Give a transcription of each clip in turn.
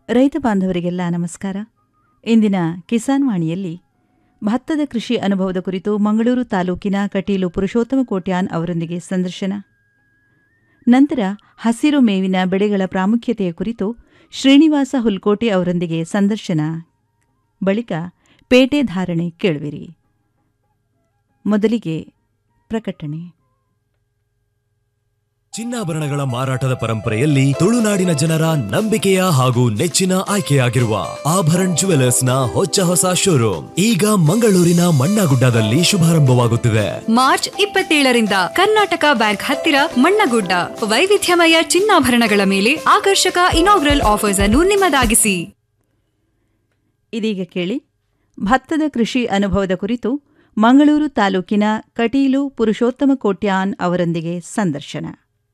ರೈತ ಬಾಂಧವರಿಗೆಲ್ಲ ನಮಸ್ಕಾರ ಇಂದಿನ ಕಿಸಾನ್ ವಾಣಿಯಲ್ಲಿ ಭತ್ತದ ಕೃಷಿ ಅನುಭವದ ಕುರಿತು ಮಂಗಳೂರು ತಾಲೂಕಿನ ಕಟೀಲು ಪುರುಷೋತ್ತಮ ಕೋಟ್ಯಾನ್ ಅವರೊಂದಿಗೆ ಸಂದರ್ಶನ ನಂತರ ಹಸಿರು ಮೇವಿನ ಬೆಳೆಗಳ ಪ್ರಾಮುಖ್ಯತೆಯ ಕುರಿತು ಶ್ರೀನಿವಾಸ ಹುಲ್ಕೋಟೆ ಅವರೊಂದಿಗೆ ಸಂದರ್ಶನ ಬಳಿಕ ಪೇಟೆ ಧಾರಣೆ ಕೇಳುವಿರಿ ಮೊದಲಿಗೆ ಪ್ರಕಟಣೆ ಚಿನ್ನಾಭರಣಗಳ ಮಾರಾಟದ ಪರಂಪರೆಯಲ್ಲಿ ತುಳುನಾಡಿನ ಜನರ ನಂಬಿಕೆಯ ಹಾಗೂ ನೆಚ್ಚಿನ ಆಯ್ಕೆಯಾಗಿರುವ ಆಭರಣ್ ಜುವೆಲರ್ಸ್ ನ ಹೊಚ್ಚ ಹೊಸ ಶೋರೂಮ್ ಈಗ ಮಂಗಳೂರಿನ ಮಣ್ಣಗುಡ್ಡದಲ್ಲಿ ಶುಭಾರಂಭವಾಗುತ್ತಿದೆ ಮಾರ್ಚ್ ಇಪ್ಪತ್ತೇಳರಿಂದ ಕರ್ನಾಟಕ ಬ್ಯಾಂಕ್ ಹತ್ತಿರ ಮಣ್ಣಗುಡ್ಡ ವೈವಿಧ್ಯಮಯ ಚಿನ್ನಾಭರಣಗಳ ಮೇಲೆ ಆಕರ್ಷಕ ಇನಾಗ್ರಲ್ ಆಫರ್ಸ್ ಅನ್ನು ನಿಮ್ಮದಾಗಿಸಿ ಇದೀಗ ಕೇಳಿ ಭತ್ತದ ಕೃಷಿ ಅನುಭವದ ಕುರಿತು ಮಂಗಳೂರು ತಾಲೂಕಿನ ಕಟೀಲು ಪುರುಷೋತ್ತಮ ಕೋಟ್ಯಾನ್ ಅವರೊಂದಿಗೆ ಸಂದರ್ಶನ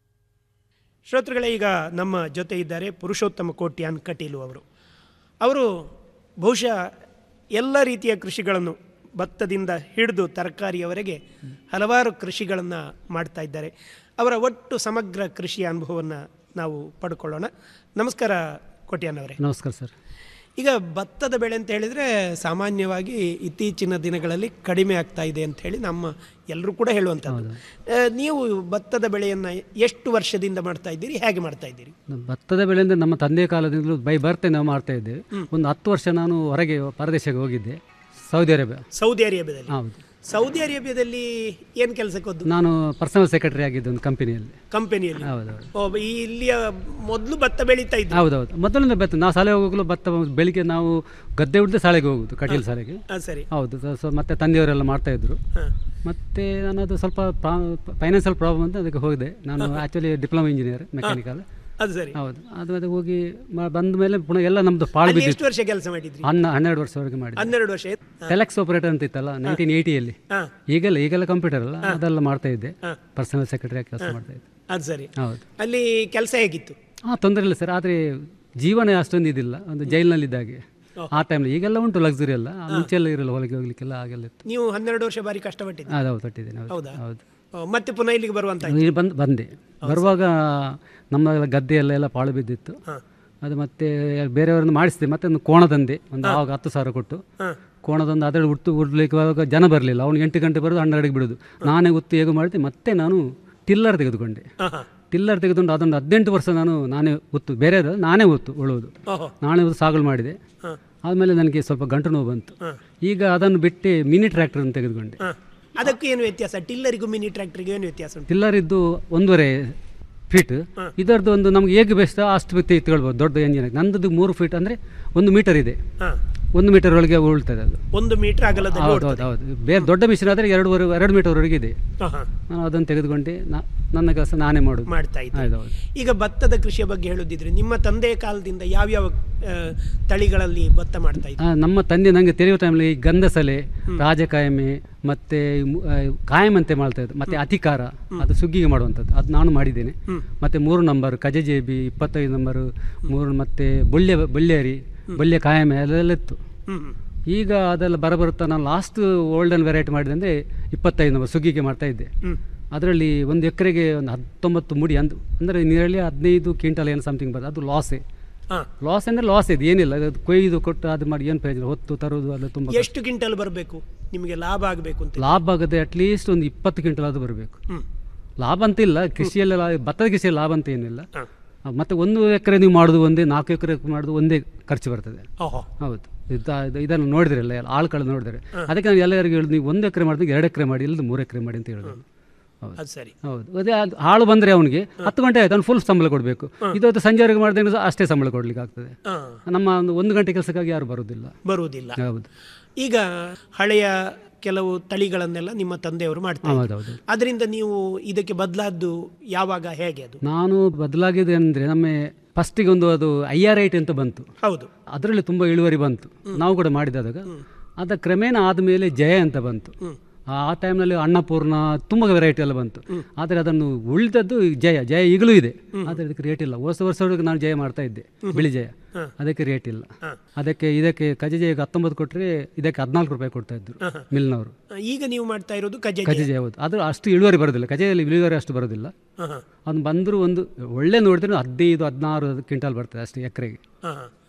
ಶ್ರೋತೃಗಳೇ ಈಗ ನಮ್ಮ ಜೊತೆ ಇದ್ದಾರೆ ಪುರುಷೋತ್ತಮ ಕೋಟ್ಯಾನ್ ಕಟೀಲು ಅವರು ಅವರು ಬಹುಶಃ ಎಲ್ಲ ರೀತಿಯ ಕೃಷಿಗಳನ್ನು ಭತ್ತದಿಂದ ಹಿಡಿದು ತರಕಾರಿಯವರೆಗೆ ಹಲವಾರು ಕೃಷಿಗಳನ್ನು ಮಾಡ್ತಾ ಇದ್ದಾರೆ ಅವರ ಒಟ್ಟು ಸಮಗ್ರ ಕೃಷಿಯ ಅನುಭವವನ್ನು ನಾವು ಪಡ್ಕೊಳ್ಳೋಣ ನಮಸ್ಕಾರ ಕೋಟ್ಯಾನ್ ಅವರೇ ನಮಸ್ಕಾರ ಸರ್ ಈಗ ಭತ್ತದ ಬೆಳೆ ಅಂತ ಹೇಳಿದರೆ ಸಾಮಾನ್ಯವಾಗಿ ಇತ್ತೀಚಿನ ದಿನಗಳಲ್ಲಿ ಕಡಿಮೆ ಆಗ್ತಾ ಇದೆ ಅಂತ ಹೇಳಿ ನಮ್ಮ ಎಲ್ಲರೂ ಕೂಡ ಹೇಳುವಂಥದ್ದು ಆ, ನೀವು ಭತ್ತದ ಬೆಳೆಯನ್ನು ಎಷ್ಟು ವರ್ಷದಿಂದ ಮಾಡ್ತಾ ಇದ್ದೀರಿ ಹೇಗೆ ಮಾಡ್ತಾ ಇದ್ದೀರಿ ನಮ್ಮ ಭತ್ತದ ಬೆಳೆ ಅಂದರೆ ನಮ್ಮ ತಂದೆಯ ಕಾಲದಿಂದಲೂ ಬೈ ಬರ್ತೆ ನಾವು ಮಾಡ್ತಾ ಇದ್ದೇವೆ ಒಂದು ಹತ್ತು ವರ್ಷ ನಾನು ಹೊರಗೆ ಪರದೇಶಕ್ಕೆ ಹೋಗಿದ್ದೆ ಸೌದಿ ಅರೇಬಿಯಾ ಸೌದಿ ಅರೇಬಿಯಾದಲ್ಲಿ ಹೌದು ಸೌದಿ ಅರೇಬಿಯಾದಲ್ಲಿ ಏನು ಕೆಲಸಕ್ಕೆ ಹೋದ್ದು ನಾನು ಪರ್ಸನಲ್ ಸೆಕ್ರೆಟರಿ ಆಗಿದ್ದೆ ಒಂದು ಕಂಪನಿಯಲ್ಲಿ ಕಂಪನಿಯಲ್ಲಿ ಹೌದೌದು ಓ ಈ ಇಲ್ಲಿಯ ಮೊದಲು ಭತ್ತ ಬೆಳೀತಾ ಇದ್ದು ಹೌದೌದು ಮೊದಲಿಂದ ಭತ್ತ ನಾವು ಶಾಲೆಗೆ ಹೋಗಲು ಭತ್ತ ಬೆಳಿಗ್ಗೆ ನಾವು ಗದ್ದೆ ಹುಡ್ದೆ ಶಾಲೆಗೆ ಹೋಗುದು ಕಟೀಲ್ ಶಾಲೆಗೆ ಹಾಂ ಸರಿ ಹೌದು ಸೊ- ಸೊ ಮತ್ತೆ ತಂದೆಯವರೆಲ್ಲ ಮಾಡ್ತಾ ಇದ್ರು ಹಾಂ ಮತ್ತೆ ನನ್ನದು ಸ್ವಲ್ಪ ಫೈನಾನ್ಷಿಯಲ್ ಪ್ರಾಬ್ಲಮ್ ಅಂತ ಅದಕ್ಕೆ ಹೋಗಿದೆ ನಾನು ಆ್ಯಕ್ಚುಲಿ ಡಿಪ್ಲೊಮಾ ಇಂಜಿನಿಯರ್ ಮೆಕ್ಯಾನಿಕಲ್ ಅದು ಸರಿ ಹೌದು ಅದು ಅದು ಹೋಗಿ ಮ- ಬಂದ ಮೇಲೆ ಪುನಃ ಎಲ್ಲ ನಮ್ಮದು ಪಾಳು ಅಲ್ಲಿ ಬಿದ್ದಿತ್ತು ಎಷ್ಟು ವರ್ಷ ಕೆಲಸ ಮಾಡಿದ್ರಿ ಹನ್ನ ಹನ್ನೆರಡು ವರ್ಷವರೆಗೆ ಮಾಡಿದೆ ಹನ್ನೆರಡು ವರ್ಷ ಟೆಲೆಕ್ಸ್ ಆಪರೇಟರ್ ಅಂತ ಇತ್ತಲ್ಲ ನೈನ್ಟೀನ್ ಏಯ್ಟಿಯಲ್ಲಿ ಹಾಂ ಈಗೆಲ್ಲ ಈಗೆಲ್ಲ ಕಂಪ್ಯೂಟರ್ ಅಲ್ಲ ಅದೆಲ್ಲ ಮಾಡ್ತಾ ಇದ್ದೆ ಪರ್ಸನಲ್ ಸೆಕ್ರೆಟರಿ ಕೆಲಸ ಮಾಡ್ತಾ ಇದ್ದೆ ಅದು ಸರಿ ಹೌದು ಅಲ್ಲಿ ಕೆಲಸ ಹೇಗಿತ್ತು ಹಾಂ ತೊಂದರೆ ಇಲ್ಲ ಸರ್ ಆದರೆ ಜೀವನ ಅಷ್ಟೊಂದು ಇದಿಲ್ಲ ಒಂದು ಜೈಲಿನಲ್ಲಿದ್ದಾಗೆ ಆ ಟೈಮಲ್ಲಿ ಈಗೆಲ್ಲ ಉಂಟು ಲಕ್ಸುರಿ ಎಲ್ಲ ಆ ಮುಂಚೆ ಎಲ್ಲ ಇರಲ್ಲ ಹೊರಗೆ ಹೋಗ್ಲಿಕ್ಕೆಲ್ಲ ಹಾಗೆಲ್ಲ ಇತ್ತು ನೀವು ಹನ್ನೆರಡು ವರ್ಷ ಬಾರಿ ಕಷ್ಟಪಟ್ಟಿದ್ರಿ ಅದು ಹೌದು ತೊಟ್ಟಿದ್ದೇನೆ ಹೌದು ಹೌದಾ? ಹೌದು ಓ, ಮತ್ತೆ ಪುನಃ ಇಲ್ಲಿಗೆ ಬರುವಂತ ಇಲ್ಲಿ ಬಂದು ಬಂದೆ ಬರುವಾಗ ನಮ್ಮ ಗದ್ದೆ ಎಲ್ಲ ಎಲ್ಲ ಪಾಳು ಬಿದ್ದಿತ್ತು ಅದು ಮತ್ತೆ ಬೇರೆಯವರನ್ನು ಮಾಡಿಸಿದೆ ಮತ್ತೆ ಒಂದು ಕೋಣ ತಂದೆ ಒಂದು ಆವಾಗ ಹತ್ತು ಸಾವಿರ ಕೊಟ್ಟು ಕೋಣದೊಂದು ಅದರಲ್ಲಿ ಉಟ್ಟು ಉಡ್ಲಿಕ್ಕೆ ಆವಾಗ ಜನ ಬರಲಿಲ್ಲ ಅವ್ನು ಎಂಟು ಗಂಟೆ ಬರೋದು ಹನ್ನೆರಡಿಗೆ ಬಿಡೋದು ನಾನೇ ಉತ್ತು ಹೇಗೆ ಮಾಡಿದೆ ಮತ್ತೆ ನಾನು ಟಿಲ್ಲರ್ ತೆಗೆದುಕೊಂಡೆ ಹಾಂ ಹಾಂ ಟಿಲ್ಲರ್ ತೆಗೆದುಕೊಂಡು ಅದೊಂದು ಹದಿನೆಂಟು ವರ್ಷ ನಾನು ನಾನೇ ಉತ್ತು ಬೇರೆ ನಾನೇ ಉತ್ತು ಉಳುವುದು ಓಹೋ ನಾನೇ ಉತ್ತು ಸಾಗಲು ಮಾಡಿದೆ ಆದಮೇಲೆ ನನಗೆ ಸ್ವಲ್ಪ ಗಂಟು ನೋವು ಬಂತು ಈಗ ಅದನ್ನು ಬಿಟ್ಟು ಮಿನಿ ಟ್ರ್ಯಾಕ್ಟರನ್ನು ತೆಗೆದುಕೊಂಡೆ ಹಾಂ ಅದಕ್ಕೂ ಏನು ವ್ಯತ್ಯಾಸ ಟಿಲ್ಲರಿಗೂ ಮಿನಿ ಟ್ರ್ಯಾಕ್ಟರ್ಗೂ ಏನು ವ್ಯತ್ಯಾಸ ಉಂಟು ಟಿಲ್ಲರ್ ಇದ್ದು ಒಂದೂವರೆ ಫೀಟ್ ಇದರದ್ದು ಒಂದು ನಮ್ಗೆ ಹೇಗೆ ಬೇಸ್ತ ಅಷ್ಟು ಬಿತ್ತು ಎತ್ಕೊಳ್ಬೋದು ದೊಡ್ಡ ಎಂಜಿನ್ ನಂದದ್ದು ಮೂರು ಫೀಟ್ ಅಂದರೆ ಒಂದು ಮೀಟರ್ ಇದೆ ಹಾಂ ಒಂದು ಮೀಟರ್ ಒಳಗೆ ಉಳ್ತದೆ ಅದು ಒಂದು ಮೀಟರ್ ಅಗಲದಲ್ಲಿ ಹೌದು ಹೌದು ಹೌದು ಬೇರೆ ದೊಡ್ಡ ಮಿಷಿನ್ ಆದರೆ ಎರಡೂವರೆ ಎರಡು ಮೀಟರ್ವರೆಗೆ ಇದೆ ಹಾಂ ಹಾಂ ನಾನು ಅದನ್ನು ತೆಗೆದುಕೊಂಡೆ ನಾ- ನನ್ನ ಕೆಲಸ ನಾನೇ ಮಾಡೋದು ಮಾಡ್ತಾ ಇದ್ದೆ ಹೌದು ಹೌದು ಈಗ ಭತ್ತದ ಕೃಷಿಯ ಬಗ್ಗೆ ಹೇಳುದಿದ್ರೆ ನಿಮ್ಮ ತಂದೆಯ ಕಾಲದಿಂದ ಯಾವ್ಯಾವ ಆ, ತಳಿಗಳಲ್ಲಿ ಭತ್ತ ಮಾಡ್ತಾ ಇದ್ರು ಆ, ನಮ್ಮ ತಂದೆ ನನಗೆ ತಿಳಿಯುವ ಟೈಮಲ್ಲಿ ಗಂಧಸಲೆ ರಾಜಕಾಯಮೆ ಮತ್ತೆ ಮು- ಆ, ಕಾಯಂ ಅಂತ ಮಾಡ್ತಾ ಇದ್ದು ಮತ್ತೆ ಅಧಿಕಾರ ಅದು ಸುಗ್ಗಿಗೆ ಮಾಡುವಂಥದ್ದು ಅದು ನಾನು ಮಾಡಿದ್ದೇನೆ ಮತ್ತೆ ಮೂರು ನಂಬರ್ ಕಜಜೇಬಿ ಇಪ್ಪತ್ತೈದು ನಂಬರು ಮೂರು ಮತ್ತೆ ಬೊಳ್ಳೆ ಬೊಳ್ಳೆರಿ ಬೊಳ್ಳೆ ಕಾಯಮೆ ಅದೆಲ್ಲ ಇತ್ತು ಹ್ಮ್ ಹ್ಮ್. ಈಗ ಅದೆಲ್ಲ ಬರಬರುತ್ತಾ ನಾನು ಲಾಸ್ಟ್ ಓಲ್ಡನ್ ವೆರೈಟಿ ಮಾಡಿದೆ ಅಂದರೆ ಇಪ್ಪತ್ತೈದು ನಂಬರ್ ಸುಗ್ಗಿಗೆ ಮಾಡ್ತಾ ಇದ್ದೆ ಅದರಲ್ಲಿ ಒಂದು ಎಕರೆಗೆ ಒಂದು ಹತ್ತೊಂಬತ್ತು ಮುಡಿ ಅಂದು ಅಂದರೆ ನೀರಲ್ಲಿ ಹದಿನೈದು ಕ್ವಿಂಟಲ್ ಏನು ಸಮಥಿಂಗ್ ಬರ್ತದೆ ಅದು ಲಾಸೇ ಹಾ ಲಾಸ್ ಅಂದರೆ ಲಾಸ್ ಇದೆ ಏನಿಲ್ಲ ಅದು ಕೊಯ್ದು ಕೊಟ್ಟು ಅದು ಮಾಡಿ ಏನು ಪ್ರಯೋಜನ ಹೊತ್ತು ತರೋದು ಅದು ತುಂಬ ಕಷ್ಟ. ಎಷ್ಟು ಕ್ವಿಂಟಲ್ ಬರಬೇಕು ನಿಮಗೆ ಲಾಭ ಆಗಬೇಕು ಅಂತ ಲಾಭ ಆಗದೆ ಅಟ್ಲೀಸ್ಟ್ ಒಂದು ಇಪ್ಪತ್ತು ಕ್ವಿಂಟಲ್ ಅದು ಬರಬೇಕು ಹ್ಮ್ ಲಾಭ ಅಂತ ಇಲ್ಲ ಕೃಷಿಯಲ್ಲಿ ಲಾ- ಭತ್ತದ ಕೃಷಿಯಲ್ಲಿ ಲಾಭ ಅಂತ ಏನಿಲ್ಲ ಹಾ. ಆ, ಮತ್ತೆ ಒಂದು ಎಕರೆ ನೀವು ಮಾಡೋದು ಒಂದೇ ನಾಲ್ಕು ಎಕರೆ ಮಾಡೋದು ಒಂದೇ ಖರ್ಚು ಬರ್ತದೆ ಓಹೋ ಹೌದು ಇದ- ಇದು- ಇದನ್ನು ನೋಡಿದ್ರೆ ಎಲ್ಲ ಆಳುಗಳು ನೋಡಿದ್ರೆ ಅದಕ್ಕೆ ನಾನು ಎಲ್ಲರಿಗೂ ಹೇಳುದು ನೀವು ಒಂದು ಎಕರೆ ಮಾಡಿದ್ರೆ ಎರಡು ಎಕರೆ ಮಾಡಿ ಇಲ್ಲದ ಮೂರು ಎಕರೆ ಮಾಡಿ ಅಂತ ಹೇಳೋದು ಹೌದು ಅದು ಸರಿ ಹೌದು ಅದೇ ಅದು ಆಳು ಬಂದರೆ ಅವನಿಗೆ ಹತ್ತು ಗಂಟೆ ಆಯ್ತು ಅವ್ನು ಫುಲ್ ಸಂಬಳ ಕೊಡಬೇಕು ಇದೊತ್ತು ಸಂಜೆವರೆಗೆ ಮಾಡಿದ್ರೆ ಸಹ ಅಷ್ಟೇ ಸಂಬಳ ಕೊಡ್ಲಿಕ್ಕೆ ಆಗ್ತದೆ ಹಾ ನಮ್ಮ ಒಂದು ಒಂದು ಗಂಟೆ ಕೆಲಸಕ್ಕಾಗಿ ಯಾರು ಬರೋದಿಲ್ಲ ಬರುವುದಿಲ್ಲ ಹೌದು ಈಗ ಹಳೆಯ ಕೆಲವು ತಳಿಗಳನ್ನೆಲ್ಲ ನಿಮ್ಮ ತಂದೆಯವರು ಮಾಡ್ತಾರೆ ಹೌದು ಹೌದು ಅದರಿಂದ ನೀವು ಇದಕ್ಕೆ ಬದಲಾದ್ದು ಯಾವಾಗ ಹೇಗೆ ಅದು ನಾನು ಬದಲಾಗಿದೆ ಅಂದರೆ ನಮ್ಮ ಫಸ್ಟಿಗೆ ಒಂದು ಅದು ಐ ಆರ್ ಐಟಿ ಅಂತ ಬಂತು ಹೌದು ಅದರಲ್ಲಿ ತುಂಬ ಇಳುವರಿ ಬಂತು ನಾವು ಕೂಡ ಮಾಡಿದಾಗ ಅದ ಕ್ರಮೇಣ ಆದಮೇಲೆ ಜಯ ಅಂತ ಬಂತು ಆ ಟೈಮ್ನಲ್ಲಿ ಅನ್ನಪೂರ್ಣ ತುಂಬ ವೆರೈಟಿ ಎಲ್ಲ ಬಂತು ಆದರೆ ಅದನ್ನು ಉಳಿದದ್ದು ಜಯ ಜಯ ಈಗಲೂ ಇದೆ ಆದರೆ ಅದಕ್ಕೆ ರೇಟ್ ಇಲ್ಲ ಹೊಸ ವರ್ಷವರೆಗೆ ನಾನು ಜಯ ಮಾಡ್ತಾ ಇದ್ದೆ ಬಿಳಿ ಜಯ ಅದಕ್ಕೆ ರೇಟ್ ಇಲ್ಲ ಅದಕ್ಕೆ ಇದಕ್ಕೆ ಕಜೆ ಜಯಕ್ಕೆ ಹತ್ತೊಂಬತ್ತು ಕೊಟ್ಟರೆ ಇದಕ್ಕೆ ಹದಿನಾಲ್ಕು ರೂಪಾಯಿ ಕೊಡ್ತಾ ಇದ್ರು ಮಿಲ್ನವರು ಈಗ ನೀವು ಮಾಡ್ತಾ ಇರೋದು ಕಜೆ ಕಜೆ ಜಯ ಹೌದು ಅದು ಅಷ್ಟು ಇಳುವರಿ ಬರೋದಿಲ್ಲ ಕಜೆಯಲ್ಲಿ ಇಳುವರಿ ಅಷ್ಟು ಬರೋದಿಲ್ಲ ಹಾ ಹಾ ಅದು ಬಂದರೂ ಒಂದು ಒಳ್ಳೆ ನೋಡಿದ್ರೆ ಹದಿನೈದು ಹದಿನಾರು ಕ್ವಿಂಟಾಲ್ ಬರ್ತದೆ ಅಷ್ಟು ಎಕರೆಗೆ ಹಾ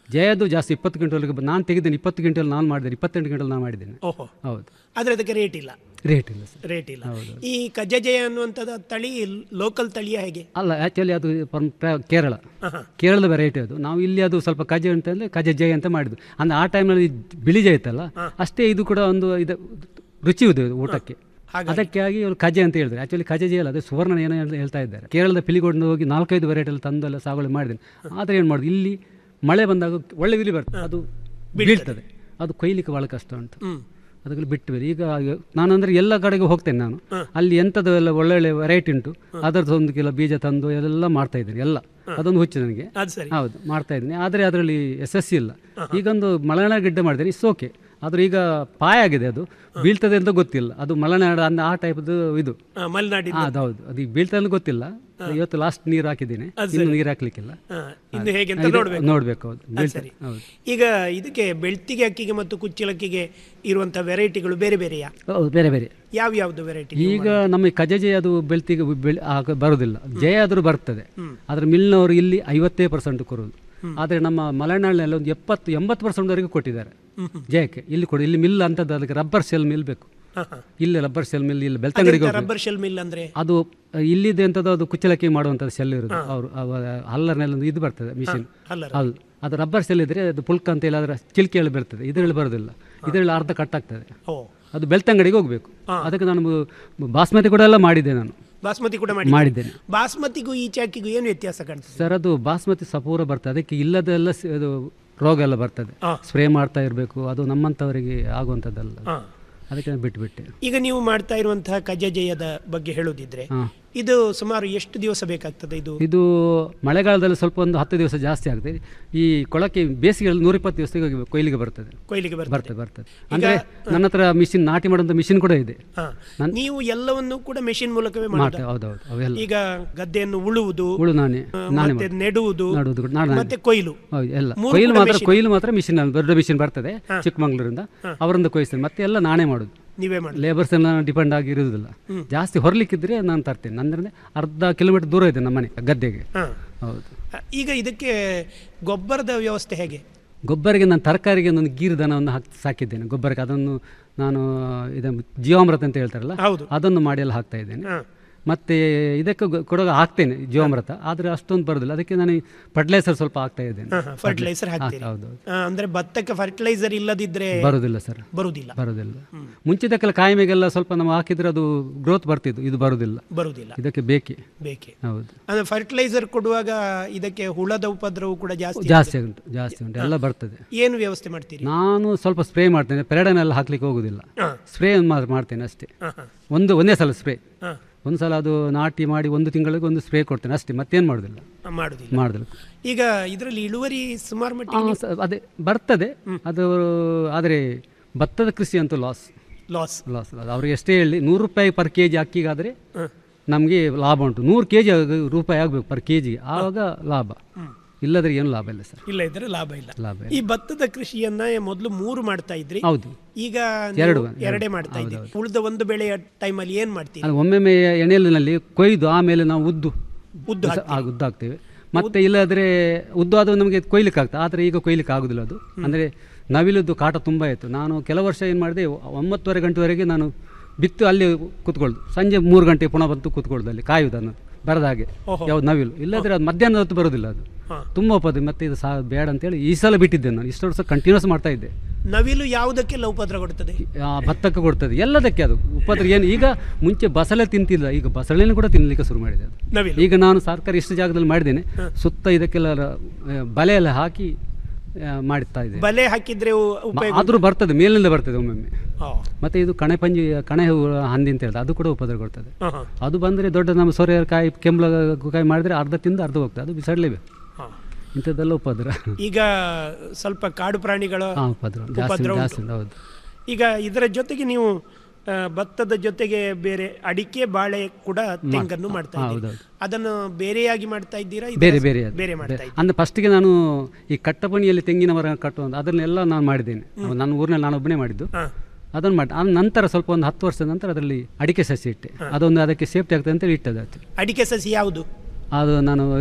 ಜಯದು ಜಾಸ್ತಿ ಇಪ್ಪತ್ತು ಕ್ವಿಂಟಲ್ಗೆ ನಾನು ತೆಗೆದೇನೆ ಇಪ್ಪತ್ತು ಕ್ವಿಂಟಲ್ ನಾನು ಮಾಡಿದ್ದೇನೆ ಇಪ್ಪತ್ತೆಂಟು ಕ್ವಿಂಟಲ್ ನಾನು ಮಾಡಿದ್ದೇನೆ ಓಹೋ ಹೌದು ಆದರೆ ಅದಕ್ಕೆ ರೇಟ್ ಇಲ್ಲ ರೇಟ್ ಇಲ್ಲ ಸರ್ ರೇಟ್ ಇಲ್ಲ ಈ ಕಜಜಯ ಅನ್ನುವಂಥದ್ದು ತಳಿ ಲೋಕಲ್ ತಳಿಯ ಹೇಗೆ ಅಲ್ಲ ಆ್ಯಕ್ಚುಲಿ ಅದು from ಪ್ರ- ಕೇರಳ ಕೇರಳದ ವೆರೈಟಿ ಅದು ನಾವು ಇಲ್ಲಿ ಅದು ಸ್ವಲ್ಪ ಕಜೆ ಅಂತ ಅಂದರೆ ಕಜೆ ಜೈ ಅಂತ ಮಾಡಿದ್ದು ಅಂದರೆ ಆ ಟೈಮ್ನಲ್ಲಿ ಬಿಳಿ ಜೈ ಇತ್ತಲ್ಲ ಅಷ್ಟೇ ಇದು ಕೂಡ ಒಂದು ಇದು ರುಚಿ ಇದೆ ಇದು ಊಟಕ್ಕೆ ಅದಕ್ಕಾಗಿ ಇವರು ಕಜೆ ಅಂತ ಹೇಳಿದ್ರು ಆ್ಯಕ್ಚುಲಿ ಕಜೆ ಜೈ ಅಲ್ಲ ಅದು ಸುವರ್ಣ ಏನೋ ಹೇಳ್- ಹೇಳ್ತಾ ಇದ್ದಾರೆ ಕೇರಳದ ಪಿಲಿಗೊಂಡು ಹೋಗಿ ನಾಲ್ಕೈದು ವೆರೈಟಿ ಎಲ್ಲ ತಂದೆಲ್ಲ ಸಾಗುವಳಿ ಮಾಡಿದ್ದೇನೆ ಆದರೆ ಏನು ಮಾಡೋದು ಇಲ್ಲಿ ಮಳೆ ಬಂದಾಗ ಒಳ್ಳೆ ವಿಲಿ ಬರ್ತದೆ ಅದು ಬೀಳ್ತದೆ ಅದು ಕೊಯ್ಲಿಕ್ಕೆ ಭಾಳ ಕಷ್ಟ ಉಂಟು ಅದಕ್ಕೆ ಬಿಟ್ಟು ಬೇರೆ ಈಗ ನಾನು ಅಂದರೆ ಎಲ್ಲ ಕಡೆಗೆ ಹೋಗ್ತೇನೆ ನಾನು ಅಲ್ಲಿ ಎಂಥದ್ದು ಎಲ್ಲ ಒಳ್ಳೊಳ್ಳೆ ವೆರೈಟಿ ಉಂಟು ಅದರದ್ದು ಒಂದು ಕಿಲೋ ಬೀಜ ತಂದು ಎಲ್ಲ ಮಾಡ್ತಾ ಇದ್ದೀನಿ ಎಲ್ಲ ಅದೊಂದು ಹುಚ್ಚು ನನಗೆ ಅದು ಸರಿ ಹೌದು ಮಾಡ್ತಾ ಇದ್ದೀನಿ ಆದರೆ ಅದರಲ್ಲಿ ಯಶಸ್ವಿ ಇಲ್ಲ ಈಗೊಂದು ಮಲೆನಾಡು ಗಿಡ್ಡ ಮಾಡಿದ್ದೇನೆ ಇಟ್ಸ್ ಓಕೆ ಆದ್ರೆ ಈಗ ಪಾಯ ಆಗಿದೆ ಅದು ಬೀಳ್ತದೆ ಅಂತ ಗೊತ್ತಿಲ್ಲ ಅದು ಮಲೆನಾಡು ಅಂದ ಆ ಟೈಪ್ದು ಇದು ಆ, ಮಲೆನಾಡಿನ ಆ, ಅದು ಹೌದು ಅದು ಈಗ ಬೀಳ್ತದೆ ಅಂತ ಗೊತ್ತಿಲ್ಲ ಇವತ್ತು ಲಾಸ್ಟ್ ನೀರು ಹಾಕಿದ್ದೀನಿ ಇನ್ನು ನೀರು ಹಾಕ್ಲಿಕ್ಕಿಲ್ಲ ಆ, ಇನ್ನು ಹೇಗೆ ಅಂತ ಇದು ನೋಡ್ಬೇಕು ನೋಡ್ಬೇಕು ಹೌದು ಅದು ಬೀಳ್ತದೆ ಸರಿ ಹೌದು ಈಗ ಇದಕ್ಕೆ ಬೆಳ್ತಿಗೆ ಅಕ್ಕಿಗೆ ಮತ್ತು ಕುಚ್ಚಲಕ್ಕಿಗೆ ಇರುವಂಥ ವೆರೈಟಿಗಳು ಬೇರೆ ಬೇರೆಯಾ ಹೌದು ಬೇರೆ ಬೇರೆ ಯಾವ ಯಾವ್ದು ವೆರೈಟಿ ಈಗ ನಮ್ಮ ಕಜಜೆ ಅದು ಬೆಳ್ತಿಗೆ ಬೆಳೆ ಆಗ ಬರೋದಿಲ್ಲ ಜಯ ಆದರೂ ಬರ್ತದೆ ಆದರೆ ಮಿಲ್ನವರು ಇಲ್ಲಿ ಐವತ್ತೇ ಪರ್ಸೆಂಟ್ ಕೊಡೋದು ಆದರೆ ನಮ್ಮ ಮಲೆನಾಡಿನಲ್ಲಿ ಒಂದು ಎಪ್ಪತ್ತು ಎಂಬತ್ತು ಪರ್ಸೆಂಟ್ವರೆಗೂ ಕೊಟ್ಟಿದ್ದಾರೆ ಜಯಕ್ಕೆ ಇಲ್ಲಿ ಕೊಡಿ ಇಲ್ಲಿ ಮಿಲ್ ಅಂತದ್ದು ಅದಕ್ಕೆ ರಬ್ಬರ್ ಸೆಲ್ ಮಿಲ್ ಬೇಕು ಇಲ್ಲಿ ರಬ್ಬರ್ ಸೆಲ್ ಮಿಲ್ ಇಲ್ಲಿ ಬೆಳ್ತಂಗಡಿಗೆ ಹೋಗ್ಬೇಕು. ರಬ್ಬರ್ ಶೆಲ್ ಮಿಲ್ ಅಂದ್ರೆ ಅದು ಇಲ್ಲಿದೆ ಅಂತದ್ದು ಅದು ಕುಚ್ಚಲಕ್ಕಿ ಮಾಡುವಂಥದ್ದು ಸೆಲ್ ಇರೋದು ಅವರು ಹಲ್ಲರ್ನಲ್ಲಿ ಒಂದು ಇದು ಬರ್ತದೆ ಮಿಷಿನ್ ಹಲ್ಲರ್. ಹೌದು ಅದು ರಬ್ಬರ್ ಸೆಲ್ ಇದ್ರೆ ಅದು ಪುಲ್ಕ ಅಂತ ಹೇಳಿ ಅದರ ಚಿಲ್ಕೆಯಲ್ಲಿ ಬರ್ತದೆ ಇದರಲ್ಲಿ ಬರೋದಿಲ್ಲ ಇದರಲ್ಲಿ ಅರ್ಧ ಕಟ್ಟಾಗ್ತದೆ ಓ ಅದು ಬೆಳ್ತಂಗಡಿಗೆ ಹೋಗಬೇಕು ಅದಕ್ಕೆ ನಾನು ಬ- ಬಾಸ್ಮತಿ ಕೂಡ ಎಲ್ಲ ಮಾಡಿದ್ದೆ ನಾನು ಬಾಸ್ಮತಿ ಕೂಡ ಮಾಡಿ ಮಾಡಿದ್ದೇನೆ ಬಾಸ್ಮತಿಗೂ ಈ ಚಾಕಿಗೂ ಏನು ವ್ಯತ್ಯಾಸ ಕಾಣ್ತದೆ ಸರ್ ಅದು ಬಾಸ್ಮತಿ ಸಪೂರ ಬರ್ತದೆ ಅದಕ್ಕೆ ಇಲ್ಲದೆಲ್ಲ ಸ- ಅದು ರೋಗ ಎಲ್ಲ ಬರ್ತದೆ ಹಾ. ಸ್ಪ್ರೇ ಮಾಡ್ತಾ ಇರಬೇಕು ಅದು ನಮ್ಮಂಥವರಿಗೆ ಆಗುವಂಥದ್ದಲ್ಲ ಹಾ. ಅದಕ್ಕೆ ನಾನು ಬಿಟ್ಟುಬಿಟ್ಟೆ ಈಗ ನೀವು ಮಾಡ್ತಾ ಇರುವಂತಹ ಕಜಜಯದ ಬಗ್ಗೆ ಹೇಳೋದಿದ್ರೆ ಹಾಂ ಇದು ಸುಮಾರು ಎಷ್ಟು ದಿವಸ ಬೇಕಾಗ್ತದೆ ಇದು ಇದು ಮಳೆಗಾಲದಲ್ಲಿ ಸ್ವಲ್ಪ ಒಂದು ಹತ್ತು ದಿವಸ ಜಾಸ್ತಿ ಆಗ್ತದೆ ಈ ಕೊಳಕ್ಕೆ ಬೇಸಿಗೆಯಲ್ಲಿ ನೂರಿಪ್ಪತ್ತು ದಿವಸಕ್ಕೆ ಕೊಯ್ಲಿಗೆ ಬರ್ತದೆ ಕೊಯ್ಲಿಗೆ ಬರ್ತದೆ ಬರ್ತದೆ ಬರ್ತದೆ ಅಂದರೆ ನನ್ನ ಹತ್ರ ಮಿಷಿನ್ ನಾಟಿ ಮಾಡುವಂಥ ಮಿಷಿನ್ ಕೂಡ ಇದೆ ಹಾ. ನನ್- ನೀವು ಎಲ್ಲವನ್ನು ಕೂಡ ಮೆಷಿನ್ ಮೂಲಕವೇ ಮಾಡೋದು ಮಾಡ್ತೇವೆ ಹೌದೌದು ಅವೆಲ್ಲ ಈಗ ಗದ್ದೆಯನ್ನು ಉಳುವುದು ಉಳು ನಾನೇ ಆ, ನಾನೇ ಮತ್ತೆ ನೆಡುವುದು ನಡುವುದು ಕೂಡ ನಾನೇ ಮತ್ತೆ ಕೊಯ್ಲು ಹೌದು ಎಲ್ಲ ಮೂರು ಕೊಯ್ಲು ಕೂಡ ಮಾತ್ರ machine. ಕೊಯ್ಲು ಮಾತ್ರ ಮಿಷಿನ್ ದೊಡ್ಡ ಮಿಷಿನ್ ಬರ್ತದೆ ಚಿಕ್ಕಮಂಗ್ಳೂರಿಂದ ಅವರಿಂದ ಕೊಯ್ಸ್ತೇನೆ ಮತ್ತೆ ಎಲ್ಲ ನಾನೇ ಮಾಡೋದು ನೀವೇ ಮಾಡಿ ಲೇಬರ್ಸ್ ಎಲ್ಲ ಡಿಪೆಂಡ್ ಆಗಿ ಇರುವುದಿಲ್ಲ ಜಾಸ್ತಿ ಹೊರಲಿಕ್ಕಿದ್ರೆ ನಾನು ತರ್ತೇನೆ ಅಂದ್ರೆ ಅರ್ಧ ಕಿಲೋಮೀಟರ್ ದೂರ ಇದೆ ನಮ್ಮ ಮನೆ ಗದ್ದೆಗೆ ಹಾ. ಹೌದು ಆ, ಈಗ ಇದಕ್ಕೆ ಗೊಬ್ಬರದ ವ್ಯವಸ್ಥೆ ಹೇಗೆ ಗೊಬ್ಬರಿಗೆ ನಾನು ತರಕಾರಿಗೆ ಒಂದು ಗೀರು ದನವನ್ನು ಹಾಕಿ ಸಾಕಿದ್ದೇನೆ ಗೊಬ್ಬರಕ್ಕೆ ಅದನ್ನು ನಾನು ಇದನ್ನು ಜೀವಾಮೃತ ಅಂತ ಹೇಳ್ತಾರಲ್ಲ ಹೌದು. ಅದನ್ನು ಮಾಡಿ ಎಲ್ಲ ಹಾಕ್ತಾ ಇದ್ದೇನೆ ಹಾ. ಮತ್ತೆ ಇದಕ್ಕೆ ಗೊ- ಕೊಡುವಾಗ ಹಾಕ್ತೇನೆ ಜೀವಾಮೃತ ಆದರೆ ಅಷ್ಟೊಂದು ಬರೋದಿಲ್ಲ ಅದಕ್ಕೆ ನಾನು ಫರ್ಟಿಲೈಸರ್ ಸ್ವಲ್ಪ ಹಾಕ್ತಾ ಇದ್ದೇನೆ ಫರ್ಟಿಲೈಸರ್ ಹಾಕ್ತೀರಿ ಹೌದು ಆ, ಅಂದ್ರೆ ಭತ್ತಕ್ಕೆ ಫರ್ಟಿಲೈಸರ್ ಇಲ್ಲದಿದ್ರೆ ಬರೋದಿಲ್ಲ ಸರ್ ಬರುವುದಿಲ್ಲ ಬರೋದಿಲ್ಲ ಮುಂಚಿದಕ್ಕೆಲ್ಲ ಕಾಯಿಮೆಗೆಲ್ಲ ಸ್ವಲ್ಪ ನಾವು ಹಾಕಿದ್ರೆ ಅದು ಗ್ರೋತ್ ಬರ್ತಿತ್ತು ಇದು ಬರೋದಿಲ್ಲ ಬರುವುದಿಲ್ಲ ಇದಕ್ಕೆ ಬೇಕೇ ಬೇಕೆ ಹೌದು ಅಂದ್ರೆ ಫರ್ಟಿಲೈಸರ್ ಕೊಡುವಾಗ ಇದಕ್ಕೆ ಹುಳದ ಉಪದ್ರವ ಕೂಡ ಜಾಸ್ತಿ ಜಾಸ್ತಿ ಉಂಟು ಜಾಸ್ತಿ ಉಂಟು ಎಲ್ಲ ಬರ್ತದೆ ಏನು ವ್ಯವಸ್ಥೆ ಮಾಡ್ತೀರಿ ನಾನು ಸ್ವಲ್ಪ ಸ್ಪ್ರೇ ಮಾಡ್ತೇನೆ ಪೆರಡನೆಲ್ಲ ಹಾಕ್ಲಿಕ್ಕೆ ಹೋಗುದಿಲ್ಲ ಹಾ. ಸ್ಪ್ರೇ ಮಾತ್ರ ಮಾಡ್ತೇನೆ ಅಷ್ಟೇ ಹಾ, ಹಾ, ಒಂದು ಒಂದೇ ಸಲ ಸ್ಪ್ರೇ ಹಾ. ಒಂದು ಸಲ ಅದು ನಾಟಿ ಮಾಡಿ ಒಂದು ತಿಂಗಳಿಗೆ ಒಂದು ಸ್ಪ್ರೇ ಕೊಡ್ತೇನೆ ಅಷ್ಟೇ ಮತ್ತೇನು ಮಾಡೋದಿಲ್ಲ ಆ, ಮಾಡುದಿಲ್ಲ ಮಾಡೋದಿಲ್ಲ ಈಗ ಇದರಲ್ಲಿ ಇಳುವರಿ ಸುಮಾರು ಆ, ಮಟ್ಟಿಗೆ ಸ- ಅದೇ ಬರ್ತದೆ ಅದು ಆದರೆ ಭತ್ತದ ಕೃಷಿ ಅಂತೂ ಲಾಸ್ ಲಾಸ್ ಲಾಸ್ ಅವ್ರಿಗೆ ಎಷ್ಟೇ ಹೇಳಿ ನೂರು ರೂಪಾಯಿ ಪರ್ ಕೆ ಜಿ ಅಕ್ಕಿಗಾದರೆ ನಮಗೆ ಲಾಭ ಉಂಟು ನೂರು ಕೆ ಜಿ ರೂಪಾಯಿ ಆಗಬೇಕು ಪರ್ ಕೆ ಜಿ ಆವಾಗ ಲಾಭ ಇಲ್ಲದ್ರೆ ಏನು ಲಾಭ ಇಲ್ಲ ಸರ್ ಇಲ್ಲ ಇದ್ರೆ ಲಾಭ ಇಲ್ಲ ಲಾಭ ಇಲ್ಲ. ಈ ಭತ್ತದ ಕೃಷಿಯನ್ನ ಮೊದಲು ಮೂರು ಮಾಡ್ತಾ ಇದ್ರಿ ಹೌದು ಈಗ ಎರಡು, ನೀವು ಎರಡೇ ಮಾಡ್ತಾ ಇದ್ದೀರಿ ಉಳಿದ ಒಂದು ಬೆಳೆಯ ಟೈಮಲ್ಲಿ ಏನ್ ಮಾಡ್ತೀರಿ ಅದು ಒಮ್ಮೊಮ್ಮೆ ಎಣ್ಣೆಲಿನಲ್ಲಿ ಕೊಯ್ದು ಆಮೇಲೆ ನಾವು ಉದ್ದು ಉದ್ದು ಸ- ಆ, ಉದ್ದು ಹಾಕ್ತೇವೆ ಮತ್ತೆ ಇಲ್ಲದ್ರೆ ಉದ್ದು ಅದು ನಮಗೆ ಕೊಯ್ಲಿಕ್ಕೆ ಆಗ್ತದೆ ಆದರೆ ಈಗ ಕೊಯ್ಲಿಕ್ಕೆ ಆಗುದಿಲ್ಲ ಅದು ಅಂದರೆ ನವಿಲುದ್ದು ಕಾಟ ತುಂಬ ಇತ್ತು ನಾನು ಕೆಲವು ವರ್ಷ ಏನು ಮಾಡಿದೆ ಒಂಬತ್ತುವರೆ ಗಂಟೆವರೆಗೆ ನಾನು ಬಿತ್ತು ಅಲ್ಲಿ ಕೂತ್ಕೊಳ್ಳೋದು ಸಂಜೆ ಮೂರು ಗಂಟೆ ಪುನಃ ಬಂತು ಕೂತ್ಕೊಳ್ಳೋದು ಅಲ್ಲಿ ಕಾಯುವುದನ್ನು ಬರದ ಹಾಗೆ ಯಾವ್ದು ನವಿಲು ಇಲ್ಲದ್ರೆ ಅದು ಮಧ್ಯಾಹ್ನದ ಹೊತ್ತು ಬರೋದಿಲ್ಲ ಅದು ತುಂಬ ಉಪದ ಮತ್ತೆ ಇದು ಸಹ ಬೇಡ ಅಂತೇಳಿ ಈ ಸಲ ಬಿಟ್ಟಿದ್ದೆ ನಾನು ಇಷ್ಟು ವರ್ಷ ಕಂಟಿನ್ಯೂಸ್ ಮಾಡ್ತಾ ಇದ್ದೆ ನವಿಲು ಯಾವುದಕ್ಕೆಲ್ಲ ಉಪದ್ರ ಕೊಡ್ತದೆ ಆ, ಭತ್ತಕ್ಕೆ ಕೊಡ್ತದೆ ಎಲ್ಲದಕ್ಕೆ ಅದು ಉಪದ್ರ ಏನು ಈಗ ಮುಂಚೆ ಬಸಳೆ ತಿಂತಿಲ್ಲ ಈಗ ಬಸಳೆನೂ ಕೂಡ ತಿನ್ನಲಿಕ್ಕೆ ಶುರು ಮಾಡಿದೆ ಅದು ನವಿಲು ಈಗ ನಾನು ಸರ್ಕಾರ ಇಷ್ಟು ಜಾಗದಲ್ಲಿ ಮಾಡಿದ್ದೇನೆ ಸುತ್ತ ಇದಕ್ಕೆಲ್ಲ ರ- ಆ, ಬಲೆ ಎಲ್ಲ ಹಾಕಿ ಆ, ಮಾಡ್ತಾ ಇದ್ದೇನೆ ಬಲೆ ಹಾಕಿದ್ರೆ ಉ- ಉಪಯೋಗ ಆದರೂ ಬರ್ತದೆ ಮೇಲಿಂದ ಬರ್ತದೆ ಒಮ್ಮೊಮ್ಮೆ ಹಾ. ಮತ್ತೆ ಇದು ಕಣೆಪಂಜಿ ಕಣೆ ಹೂ ಹಂದಿ ಅಂತ ಹೇಳ್ತಾರೆ ಅದು ಕೂಡ ಉಪದ್ರ ಕೊಡ್ತದೆ ಹಾ, ಹಾ, ಅದು ಬಂದರೆ ದೊಡ್ಡ ನಮ್ಮ ಸೊರೆ ಕಾಯಿ ಕೆಂಬಳ ಕಾಯಿ ಮಾಡಿದ್ರೆ ಅರ್ಧ ತಿಂದು ಅರ್ಧ ಹೋಗ್ತದೆ ಅದು ಬಿಸಾಡಲೇಬೇಕು ಹಾ. ಇಂಥದ್ದೆಲ್ಲ ಉಪದ್ರ ಈಗ ಸ್ವಲ್ಪ ಕಾಡು ಪ್ರಾಣಿಗಳ ಹಾಂ ಉಪದ್ರ ಜಾಸ್ತಿ ಉಪದ್ರ ಉಂಟು. ಜಾಸ್ತಿ ಉಂಟು, ಹೌದು ಈಗ ಇದರ ಜೊತೆಗೆ ನೀವು ಆ, ಭತ್ತದ ಜೊತೆಗೆ ಬೇರೆ ಅಡಿಕೆ ಬಾಳೆ ಕೂಡ ತೆಂಗನ್ನು ಮಾಡ್ತಾ ಹಾ, ಇದ್ದೀರಿ ಹೌದೌದು. ಅದನ್ನು ಬೇರೆಯಾಗಿ ಮಾಡ್ತಾ ಇದ್ದೀರಾ ಇದರ ಬೇರೆ ಬೇರೆ ಅದು. ಬೇರೆ ಮಾಡ್ತಾ ಇದ್ದೀರಾ ಅಂದ್ರೆ ಫಸ್ಟಿಗೆ ನಾನು ಈ ಕಟ್ಟಪಣಿಯಲ್ಲಿ ತೆಂಗಿನ ಮರ ಕಟ್ಟುವಂಥ ಅದನ್ನೆಲ್ಲ ನಾನು ಮಾಡಿದ್ದೇನೆ ನನ್ನ ಊರಿನಲ್ಲಿ ನಾನು ಒಬ್ಬನೇ ಮಾಡಿದ್ದು ಹಾ. ಅದನ್ನು ಮಾಡಿ ಆ ನಂತರ ಸ್ವಲ್ಪ ಒಂದು ಹತ್ತು ವರ್ಷದ ನಂತರ ಅದರಲ್ಲಿ ಅಡಿಕೆ ಸಸಿ ಇಟ್ಟೆ ಅದೊಂದು ಅದಕ್ಕೆ ಸೇಫ್ಟಿ ಆಗ್ತದೆ ಅಂತೇಳಿ ಇಟ್ಟದ್ದು ಅದು ಅಡಿಕೆ ಸಸಿ ಯಾವುದು ಅದು ನಾನು ಇದು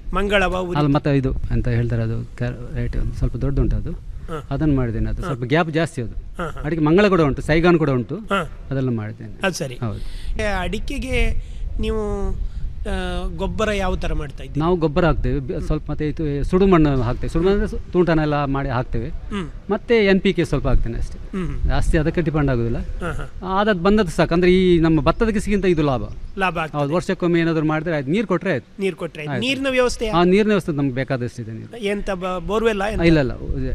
ಮಂಗಳವ ಉರಿ ಅಲ್ಲಿ ಮತ್ತೆ ಇದು ಅಂತ ಹೇಳ್ತಾರೆ ಅದು ರೈಟ್ ಒಂದು ಸ್ವಲ್ಪ ದೊಡ್ಡ ಉಂಟು ಅದು ಹ. ಅದನ್ನು ಮಾಡಿದ್ದೇನೆ ಅದು ಸ್ವಲ್ಪ ಗ್ಯಾಪ್ ಜಾಸ್ತಿ ಅದು ಹ, ಹ. ಅಡಿಕೆ ಮಂಗಳ ಕೂಡ ಉಂಟು ಸೈಗಾನ್ ಕೂಡ ಉಂಟು ಹ. ಅದೆಲ್ಲ ಮಾಡಿದ್ದೇನೆ ಅದು ಸರಿ ಹೌದು ಏ, ಅಡಿಕೆಗೆ ನೀವು ಆ, ಗೊಬ್ಬರ ಯಾವ ಥರ ಮಾಡ್ತಾ ಇದ್ದೀರಿ ನಾವು ಗೊಬ್ಬರ ಹಾಕ್ತೇವೆ ಬೆ- ಸ್ವಲ್ಪ ಮತ್ತೆ ಇದು ಸುಡು ಮಣ್ಣು ಹಾಕ್ತೇವೆ ಸುಡು ಮಣ್ಣು ಅಂದ್ರೆ ತುಂಟನೆಲ್ಲ ಮಾಡಿ ಹಾಕ್ತೇವೆ ಹ್ಮ್ ಮತ್ತೆ ಎನ್ ಪಿ ಕೆ ಸ್ವಲ್ಪ ಹಾಕ್ತೇನೆ ಅಷ್ಟೇ ಹ್ಮ್ ಜಾಸ್ತಿ ಅದಕ್ಕೆ ಡಿಪೆಂಡ್ ಆಗೋದಿಲ್ಲ ಹಾಂ ಹಾಂ ಆದದ್ದು ಬಂದದ್ದು ಸಾಕು ಅಂದರೆ ಈ ನಮ್ಮ ಭತ್ತದ ಕೃಷಿಗಿಂತ ಇದು ಲಾಭ ಲಾಭ ಆಗ್ತದೆ ಹೌದು ವರ್ಷಕ್ಕೊಮ್ಮೆ ಏನಾದರೂ ಮಾಡಿದ್ರೆ ಆಯ್ತು ನೀರು ಕೊಟ್ಟರೆ ಆಯ್ತು ನೀರು ಕೊಟ್ಟರೆ ಆಯ್ತು. ನೀರಿನ ವ್ಯವಸ್ಥೆ ಆ ನೀರಿನ ವ್ಯವಸ್ಥೆ ನಮ್ಗೆ ಬೇಕಾದಷ್ಟಿದೆ ನೀರು ಎಂತ ಬೋರ್ವೆಲ್ಲ ಆ, ಇಲ್ಲ ಇಲ್ಲ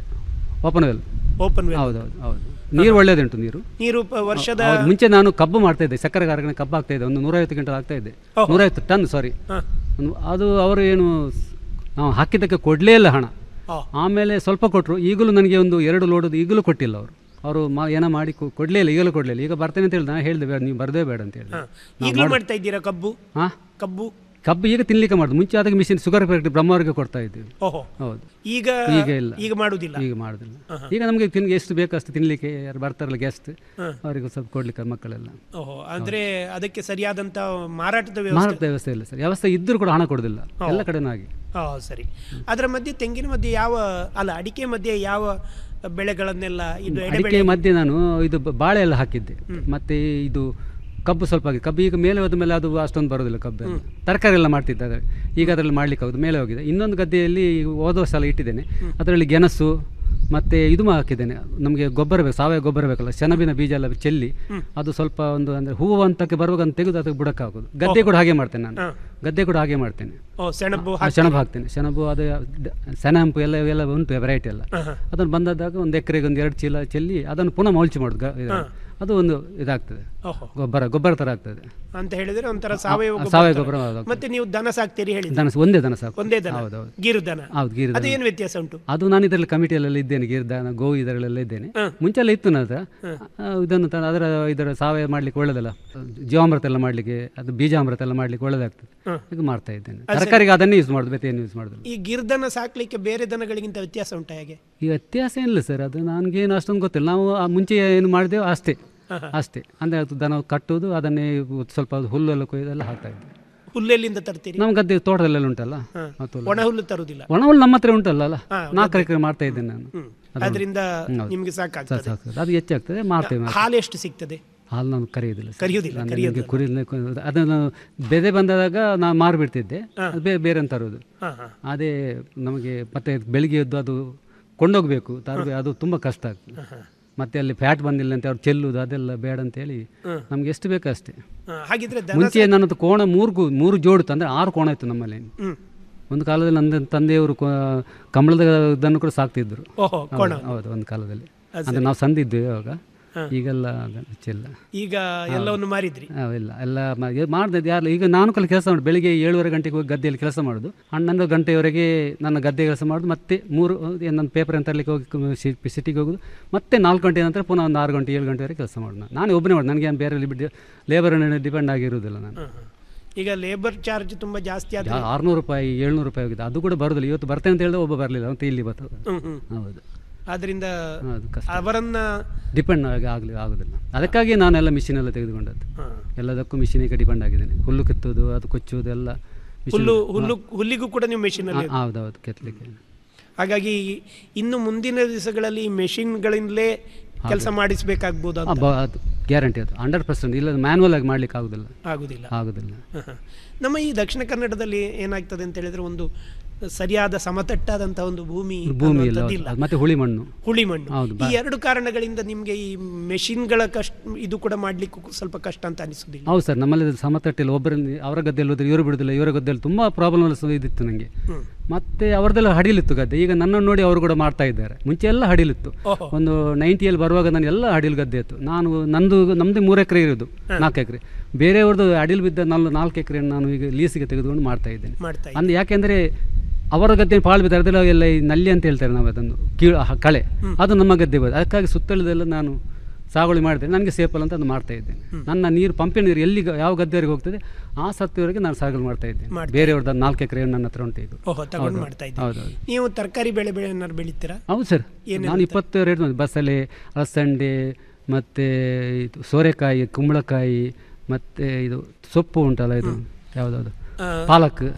ಓಪನ್ ವೆಲ್ ಓಪನ್ ವೆಲ್ ಹೌದು ಹೌದು ಹೌದು ನೀರು ಒಳ್ಳೇದುಂಟು ನೀರು ನೀರು ಪ- ವರ್ಷದ ಹೌದು, ಮುಂಚೆ ನಾನು ಕಬ್ಬು ಮಾಡ್ತಾ ಇದ್ದೆ ಸಕ್ಕರೆ ಕಾರ್ಖಾನೆ ಕಬ್ಬು ಆಗ್ತಾ ಇದ್ದೆ ಒಂದು ನೂರೈವತ್ತು ಗಂಟೆ ಆಗ್ತಾ ಇದ್ದೆ ಓಹೋ. ನೂರೈವತ್ತು ಟನ್ ಸಾರಿ ಹಾಂ ಅದು ಅವರು ಏನು ಸ್- ನಾವು ಹಾಕಿದ್ದಕ್ಕೆ ಕೊಡಲೇ ಇಲ್ಲ ಹಣ ಓ ಆಮೇಲೆ ಸ್ವಲ್ಪ ಕೊಟ್ಟರು ಈಗಲೂ ನನಗೆ ಒಂದು ಎರಡು ಲೋಡದು ಈಗಲೂ ಕೊಟ್ಟಿಲ್ಲ ಅವರು ಅವರು ಮಾ ಏನೋ ಮಾಡಿ ಕೊ- ಕೊಡ್ಲೇ ಇಲ್ಲ ಈಗಲೂ ಕೊಡಲಿಲ್ಲ ಈಗ ಬರ್ತೇನೆ ಅಂತ ಹೇಳಿದೆ ನಾನು ಹೇಳಿದೆ ಬೇಡ ನೀವು ಬರದೇ ಬೇಡ ಅಂತ ಹೇಳಿ ಹಾಂ ಈಗಲೂ ಮಾಡ್ತಾ ಇದ್ದೀರಾ ಕಬ್ಬು ಹಾಂ ಕಬ್ಬು ಕಬ್ಬು ಈಗ ತಿನ್ಲಿಕ್ಕೆ ಮಾಡೋದು ಮುಂಚೆ ಅದಕ್ಕೆ ಮಿಷಿನ್ ಶುಗರ್ ಫ್ಯಾಕ್ಟ್ರಿ ಬ್ರಹ್ಮವರ್ಗೆ ಕೊಡ್ತಾ ಇದ್ದೀವಿ ಓಹೋ ಹೌದು ಈಗ ಈಗ ಇಲ್ಲ. ಈಗ ಮಾಡುವುದಿಲ್ಲ ಈಗ ಮಾಡೋದಿಲ್ಲ ಈಗ ನಮಗೆ ತಿನ್ ಎಷ್ಟು ಬೇಕು ಅಷ್ಟು ತಿನ್ಲಿಕ್ಕೆ ಯಾರು ಬರ್ತಾರಲ್ಲ ಗೆಸ್ಟ್ ಅವರಿಗೆ ಸ್ವಲ್ಪ ಕೊಡ್ಲಿಕ್ಕೆ ಮಕ್ಕಳೆಲ್ಲ ಓಹೋ ಅಂದ್ರೆ ಅದಕ್ಕೆ ಸರಿಯಾದಂತ ಮಾರಾಟದ ವ್ಯವಸ್ಥೆ ಮಾರಾಟ ವ್ಯವಸ್ಥೆ ಇಲ್ಲ ಸರ್ ವ್ಯವಸ್ಥೆ ಇದ್ದರೂ ಕೂಡ ಹಣ ಕೊಡೋದಿಲ್ಲ ಎಲ್ಲ ಕಡೆನೂ ಹಾಗೆ ಓ ಸರಿ ಅದರ ಮಧ್ಯೆ ತೆಂಗಿನ ಮಧ್ಯೆ ಯಾವ ಅಲ್ಲ ಅಡಿಕೆ ಮಧ್ಯೆ ಯಾವ ಬೆಳೆಗಳನ್ನೆಲ್ಲ ಇದು ಅಡಿಕೆ ಎಡೆಬೆಳೆ ಮಧ್ಯೆ ನಾನು ಇದು ಬ- ಬಾಳೆ ಎಲ್ಲ ಹಾಕಿದ್ದೆ ಮತ್ತೆ ಇದು ಕಬ್ಬು ಸ್ವಲ್ಪ ಆಗಿದೆ ಕಬ್ಬು ಈಗ ಮೇಲೆ ಹೋದ ಮೇಲೆ ಅದು ಅಷ್ಟೊಂದು ಬರೋದಿಲ್ಲ ಕಬ್ಬು ಎಲ್ಲ ತರಕಾರಿ ಎಲ್ಲ ಮಾಡ್ತಿದ್ದೆ ಅದರಲ್ಲಿ ಈಗ ಅದರಲ್ಲಿ ಮಾಡ್ಲಿಕ್ಕೆ ಆಗೋದು ಮೇಲೆ ಹೋಗಿದೆ ಇನ್ನೊಂದು ಗದ್ದೆಯಲ್ಲಿ ಹೋದ ವರ್ಷ ಎಲ್ಲ ಇಟ್ಟಿದ್ದೇನೆ ಅದರಲ್ಲಿ ಗೆಣಸು ಮತ್ತೆ ಇದು ಮಾ- ಹಾಕಿದ್ದೇನೆ ನಮಗೆ ಗೊಬ್ಬರ ಬೇಕು ಸಾವಯವ ಗೊಬ್ಬರ ಬೇಕಲ್ಲ ಸೆಣಬಿನ ಬೀಜ ಎಲ್ಲ ಚೆಲ್ಲಿ ಅದು ಸ್ವಲ್ಪ ಒಂದು ಅಂದರೆ ಹೂವು ಹಂತಕ್ಕೆ ಬರುವಾಗ ಅಂತ ತೆಗೆದು ಅದಕ್ಕೆ ಬುಡಕ್ಕೆ ಹಾಕೋದು ಗದ್ದೆ ಕೂಡ ಹಾಗೆ ಮಾಡ್ತೇನೆ ನಾನು ಗದ್ದೆ ಕೂಡ ಹಾಗೆ ಮಾಡ್ತೇನೆ ಓ ಸೆಣಬು ಆ, ಸೆಣಬು ಹಾಕ್ತೇನೆ ಸೆಣಬು ಅದು ದ- ಸೆಣಂಪು ಎಲ್ಲ ಇವೆಲ್ಲ ಉಂಟು ವೆರೈಟಿ ಎಲ್ಲ ಅದನ್ನು ಬಂದದಾಗ ಒಂದು ಎಕರೆಗೆ ಒಂದು ಎರಡು ಚೀಲ ಚೆಲ್ಲಿ ಅದನ್ನು ಪುನಃ ಮೌಲ್ಚಿ ಮಾಡೋದು ಗ- ಇದು- ಅದು ಒಂದು ಇದಾಗ್ತದೆ ಓಹೋ ಗೊಬ್ಬರ ಗೊಬ್ಬರ ಥರ ಆಗ್ತದೆ ಅಂತ ಹೇಳಿದ್ರೆ ಒಂಥರ ಸಾವಯವ ಆ, ಗೊಬ್ಬರ ಸಾವಯವ ತರ. ಗೊಬ್ಬರ ಹೌದು. ಮತ್ತೆ ನೀವು ದನ ಸಾಕ್ತೀರಿ ಹೇಳಿ ದನ ಒಂದೇ ದನ ಸಾಕು ಒಂದೇ ದನ ಹೌದು ಹೌದು ಗೀರು ದನ ಹೌದು ಗೀರು ಅದು ದನ. ಏನು ವ್ಯತ್ಯಾಸ ಉಂಟು ಅದು ನಾನು ಇದರಲ್ಲಿ ಕಮಿಟಿಯಲ್ಲೆಲ್ಲ ಇದ್ದೇನೆ ಗೀರ್ದಾನ ಗೋ ಇದರಲ್ಲೆಲ್ಲ ಇದ್ದೇನೆ ಮುಂಚೆಲ್ಲ ಇತ್ತು ನನ್ನ ಹತ್ರ ಆ, ಇದನ್ನು ತ- ಅದರ ಇದರ ಸಾವಯವ ಮಾಡ್ಲಿಕ್ಕೆ ಒಳ್ಳೇದಲ್ಲ ಜೀವಾಮೃತ ಎಲ್ಲ ಮಾಡ್ಲಿಕ್ಕೆ ಅದು ಬೀಜಾಮೃತ ಎಲ್ಲ ಮಾಡ್ಲಿಕ್ಕೆ ಒಳ್ಳೇದಾಗ್ತದೆ ಈಗ ಮಾಡ್ತಾ ಇದ್ದೇನೆ ತರಕಾರಿಗೆ ಅದನ್ನೇ ಯೂಸ್ ಮಾಡೋದು ಬೇರೆ ಏನು ಯೂಸ್ ಮಾಡೋದಿಲ್ಲ ಈ ಗಿರ್ದನ ಸಾಕ್ಲಿಕ್ಕೆ ಬೇರೆ ದನಗಳಿಗಿಂತ ವ್ಯತ್ಯಾಸ ಉಂಟಾ ಹೇಗೆ ಈ ವ್ಯತ್ಯಾಸ ಏನಿಲ್ಲ ಸರ್ ಅದು ನನಗೇನು ಅಷ್ಟೊಂದು ಗೊತ್ತಿಲ್ಲ ನಾವು ಆ ಮುಂಚೆ ಏನು ಮಾಡಿದೆವು ಅಷ್ಟೇ ಅಷ್ಟೇ ಅಂದರೆ ಅದು ದನ ಕಟ್ಟುವುದು ಅದನ್ನೇ ಸ್ವಲ್ಪ ಹುಲ್ಲೆಲ್ಲ ಕೊಯ್ದೆಲ್ಲ ಹಾಕ್ತಾ ಇದ್ದೆ ಹುಲ್ಲೆಲ್ಲಿಂದ ತರ್ತೀರಿ ನಮ್ಮ ಗದ್ದೆ ತೋಟದಲ್ಲೆಲ್ಲ ಉಂಟಲ್ಲ ಮತ್ತು ಹುಲ್ಲು. ಒಣ ಹುಲ್ಲು ತರುವುದಿಲ್ಲ ಒಣ ಹುಲ್ಲು ನಮ್ಮ ಹತ್ರ ಉಂಟಲ್ಲ ಅಲ್ಲ ಹಾ, ನಾಲ್ಕು ಎಕರೆ ಮಾಡ್ತಾ ಇದ್ದೇನೆ ನಾನು ಹ್ಮ್. ಅದು ಅದರಿಂದ ಹೌದು. ನಿಮ್ಗೆ ಸಾಕು ಸಾಕಾಗ್ತದೆ ಸಾಕು ಅದು ಹೆಚ್ಚಾಗ್ತದೆ ಮಾಡ್ತೇವೆ ಹಾಲು ಎಷ್ಟು ಸಿಗ್ತದೆ ಹಾಲು ನಾನು ಕರೆಯೋದಿಲ್ಲ ಸರ್. ಕರೆಯುವುದಿಲ್ಲ, ನಾನು ಕರೆಯೋದಿಲ್ಲ. ನನಗೆ ಕುರಿ ಅದನ್ನು ಬೆದೆ ಬಂದಾಗ ನಾನು ಮಾರಿಬಿಡ್ತಿದ್ದೆ ಅದು ಬೇರೆ ಬೇರೆ ಅಂತ ತರೋದು ಹಾ ಹಾ ಅದೇ ನಮಗೆ ಮತ್ತೆ ಬೆಳಿಗ್ಗೆ ಎದ್ದು ಅದು ಕೊಂಡೋಗ್ಬೇಕು ತರಬೇಕು ಅದು ತುಂಬ ಕಷ್ಟ ಆಗ್ತದೆ ಮತ್ತೆ ಅಲ್ಲಿ ಫ್ಯಾಟ್ ಬಂದಿಲ್ಲ ಅಂತ ಅವ್ರು ಚೆಲ್ಲುದು ಅದೆಲ್ಲ ಬೇಡ ಅಂತೇಳಿ ನಮ್ಗೆ ಎಷ್ಟು ಬೇಕು ಅಷ್ಟೇ ಹಾ, ಹಾಗಿದ್ರೆ ದನ ಮುಂಚೆ ನನ್ನದು ಕೋಣ ಮೂರು ಗು- ಮೂರು ಜೋಡಿತ್ತು ಅಂದರೆ ಆರು ಕೋಣ ಇತ್ತು ನಮ್ಮಲ್ಲಿ ಹ್ಮ್ ಒಂದು ಕಾಲದಲ್ಲಿ ನನ್ನ ತಂದೆಯವರು ಕೋ- ಕಮಲದ ಇದನ್ನು ಕೂಡ ಸಾಕ್ತಿದ್ರು ಓಹೋ ಕೋಣ ಹೌದು, ಹೌದು ಒಂದು ಕಾಲದಲ್ಲಿ ಅಂದರೆ ನಾವು ಸಂದಿದ್ವಿ ಅವಾಗ ಈಗೆಲ್ಲ ಚೆಲ್ಲ ಈಗ ಎಲ್ಲವನ್ನು ಮಾರಿದ್ರಿ ಇಲ್ಲ ಎಲ್ಲ ಮಾಡಿದೆ ಯಾರು ಈಗ ನಾನು ಕಲ ಕೆಲಸ ಮಾಡಿ ಬೆಳಿಗ್ಗೆ ಏಳುವರೆ ಗಂಟೆಗೆ ಹೋಗಿ ಗದ್ದೆಯಲ್ಲಿ ಕೆಲಸ ಮಾಡೋದು ಹನ್ನೊಂದು ಗಂಟೆಯವರೆಗೆ ನನ್ನ ಗದ್ದೆ ಕೆಲಸ ಮಾಡೋದು ಮತ್ತೆ ಮೂರು ಏನು ನನ್ನ ಪೇಪರ್ ಅಂತ ತರಲಿಕ್ಕೆ ಹೋಗಿ ಸಿ- ಸಿಟಿಗೆ ಹೋಗೋದು ಮತ್ತೆ ನಾಲ್ಕು ಗಂಟೆ ನಂತರ ಪುನಃ ಒಂದು ಆರು ಗಂಟೆ ಏಳು ಗಂಟೆವರೆಗೆ ಕೆಲಸ ಮಾಡೋದು ನಾನು ನಾನೇ ಒಬ್ಬನೇ ಮಾಡೋದು ನನಗೆ ಬೇರೆ ಲೇಬರ್ ಡಿಪೆಂಡ್ ಆಗಿರುವುದಿಲ್ಲ ನಾನು ಹಾ, ಹಾ. ಈಗ ಲೇಬರ್ ಚಾರ್ಜ್ ತುಂಬಾ ಜಾಸ್ತಿ ಆದ್ರೆ ಆರುನೂರು ರೂಪಾಯಿ ಏಳ್ನೂರು ರೂಪಾಯಿ ಹೋಗಿದೆ ಅದು ಕೂಡ ಬರೋದಿಲ್ಲ ಇವತ್ತು ಬರ್ತೇನೆ ಅಂತ ಹೇಳಿದ್ರೆ ಒಬ್ಬ ಬರಲಿಲ್ಲ ಅಂತ ಇಲ್ಲಿ ಬರ್ತದೆ ಹ್ಮ್ ಹ್ಮ್ ಹೌದು ಆದ್ರಿಂದ ಅದು ಕಷ್ಟ ಅವರನ್ನ ಡಿಪೆಂಡ್ ಆಗಿ ಆಗಲಿ ಆಗೋದಿಲ್ಲ ಅದಕ್ಕಾಗಿ ನಾನೆಲ್ಲ ಮಿಷಿನ್ ಎಲ್ಲ ತೆಗೆದುಕೊಂಡದ್ದು ಹಾ. ಎಲ್ಲದಕ್ಕೂ ಮಿಷಿನಿಗೆ ಡಿಪೆಂಡ್ ಆಗಿದ್ದೇನೆ ಹುಲ್ಲು ಕಿತ್ತುವುದು ಅದು ಕೊಚ್ಚುವುದು ಎಲ್ಲ machine- ಹುಲ್ಲು ಹುಲ್ಲು ಹುಲ್ಲಿಗೂ ಕೂಡ ನೀವು ಮೆಷಿನ್ ಅಲ್ಲಿ ಆ, ಹೌದೌದು ಕೆತ್ತಲಿಕ್ಕೆ ಹಾಗಾಗಿ ಇನ್ನು ಮುಂದಿನ ದಿವಸಗಳಲ್ಲಿ ಮೆಷಿನ್ಗಳಿಂದಲೇ ಕೆಲಸ ಮಾಡಿಸ್ಬೇಕಾಗ್ಬೋದು ಆ, ಅಂತ ಬ- ಅದು ಗ್ಯಾರಂಟಿ ಅದು ಹಂಡ್ರೆಡ್ ಪರ್ಸೆಂಟ್ ಇಲ್ಲ ಮ್ಯಾನ್ಯಲ್ ಆಗಿ ಮಾಡ್ಲಿಕ್ಕೆ ಆಗುದಿಲ್ಲ ಆಗುದಿಲ್ಲ ಆಗುದಿಲ್ಲ ಹ, ಹ. ನಮ್ಮ ಈ ದಕ್ಷಿಣ ಕನ್ನಡದಲ್ಲಿ ಏನಾಗ್ತದೆ ಅಂತ ಹೇಳಿದ್ರೆ ಒಂದು ಸರಿಯಾದ ಸಮತಟ್ಟಾದಂತ ಒಂದು ಭೂಮಿ ಭೂಮಿ ಇಲ್ಲ ಅನ್ನುವಂಥದ್ದಿಲ್ಲ. ಅದು ಮತ್ತೆ ಹುಳಿ ಮಣ್ಣು ಹುಳಿ ಮಣ್ಣು ಹೌದು, ಈ ಎರಡು ಕಾರಣಗಳಿಂದ ನಿಮ್ಗೆ ಈ ಮೆಷಿನ್ಗಳ ಕಷ್ಟ ಇದು ಕೂಡ ಮಾಡ್ಲಿಕ್ಕೂ ಸ್ವಲ್ಪ ಕಷ್ಟ ಅಂತ ಅನಿಸುದಿಲ್ಲ ಹೌದು ಸರ್ ನಮ್ಮಲ್ಲಿ ಸಮತಟ್ಟಿಲ್ಲ ಒಬ್ಬರಲ್ಲಿ ಅವರ ಗದ್ದೆಯಲ್ಲಿ ಹೋದ್ರೆ ಇವರು ಬಿಡುದಿಲ್ಲ ಇವರ ಗದ್ದೆಯಲ್ಲಿ ತುಂಬ ಪ್ರಾಬ್ಲಮ್ ಇದಿತ್ತು ನನಗೆ ಹ್ಮ್. ಮತ್ತೆ ಅವರದೆಲ್ಲ ಹಡಿಲಿತ್ತು ಗದ್ದೆ ಈಗ ನನ್ನನ್ನು ನೋಡಿ ಅವರು ಕೂಡ ಮಾಡ್ತಾ ಇದ್ದಾರೆ ಮುಂಚೆ ಎಲ್ಲ ಹಡಿಲಿತ್ತು ಓಹೋ. ಒಂದು ನೈಂಟಿಯಲ್ಲಿ ಬರುವಾಗ ನಾನು ಎಲ್ಲ ಅಡಿಲ್ ಗದ್ದೆ ಇತ್ತು ನಾನು ನಂದು ನಮ್ಮದೇ ಮೂರು ಎಕರೆ ಇರೋದು ನಾಲ್ಕು ಎಕರೆ ಬೇರೆಯವ್ರದ್ದು ಅಡಿಲ್ ಬಿದ್ದ ನಾಲ್ ನಾಲ್ಕು ಎಕರೆ ನಾನು ಈಗ ಲೀಸಿಗೆ ತೆಗೆದುಕೊಂಡು ಮಾಡ್ತಾ ಇದ್ದೇನೆ ಮಾಡ್ತಾ ಇದ್ದೀವಿ. ಅಂದ್ರೆ ಯಾಕೆಂದ್ರೆ ಅವರ ಗದ್ದೆ ಪಾಳು ಬಿದ್ದರೆ ಅದೆಲ್ಲ ಎಲ್ಲ ಈ ನಲ್ಲಿ ಅಂತ ಹೇಳ್ತಾರೆ ನಾವು ಅದನ್ನು ಕೀಳು ಹ- ಕಳೆ ಅದು ನಮ್ಮ ಗದ್ದೆ ಬರೋದು ಅದಕ್ಕಾಗಿ ಸುತ್ತಳದೆಲ್ಲ ನಾನು ಸಾಗುವಳಿ ಮಾಡಿದೆ ನನಗೆ ಸೇಫಲ್ ಅಂತ ಅದು ಮಾಡ್ತಾ ಇದ್ದೇನೆ ನನ್ನ ನೀರು ಪಂಪಿನ ನೀರು ಎಲ್ಲಿ ಗ- ಯಾವ ಗದ್ದೆವರೆಗೆ ಹೋಗ್ತದೆ ಆ ಸತ್ತಿವರೆಗೆ ನಾನು ಸಾಗುವಳಿ ಮಾಡ್ತಾ ಇದ್ದೇನೆ ಮಾಡ್ತಾ ಬೇರೆಯವ್ರದ್ದು ನಾಲ್ಕು ಎಕರೆ ನನ್ನ ಹತ್ರ ಉಂಟು ಈಗ ಓಹೋ ತಗೊಂಡು ಹೌದು. ಮಾಡ್ತಾ ಇದ್ದೀವಿ ಹೌದೌದು ನೀವು ತರಕಾರಿ ಬೆಳೆ ಬೆಳೆ ಏನಾದ್ರು ಬೆಳಿತೀರಾ ಹೌದು ಸರ್ ಏನೆಲ್ಲ ನಾನು ಇಪ್ಪತ್ತು ರೇಟ್ ಬಸಳೆ ಅಲಸಂಡೆ ಮತ್ತು ಇದು ಸೋರೆಕಾಯಿ ಕುಂಬಳಕಾಯಿ ಮತ್ತು ಇದು ಸೊಪ್ಪು ಉಂಟಲ್ಲ ಇದು ಯಾವುದಾದ್ರು ಆ, ಪಾಲಕ್ ಹ.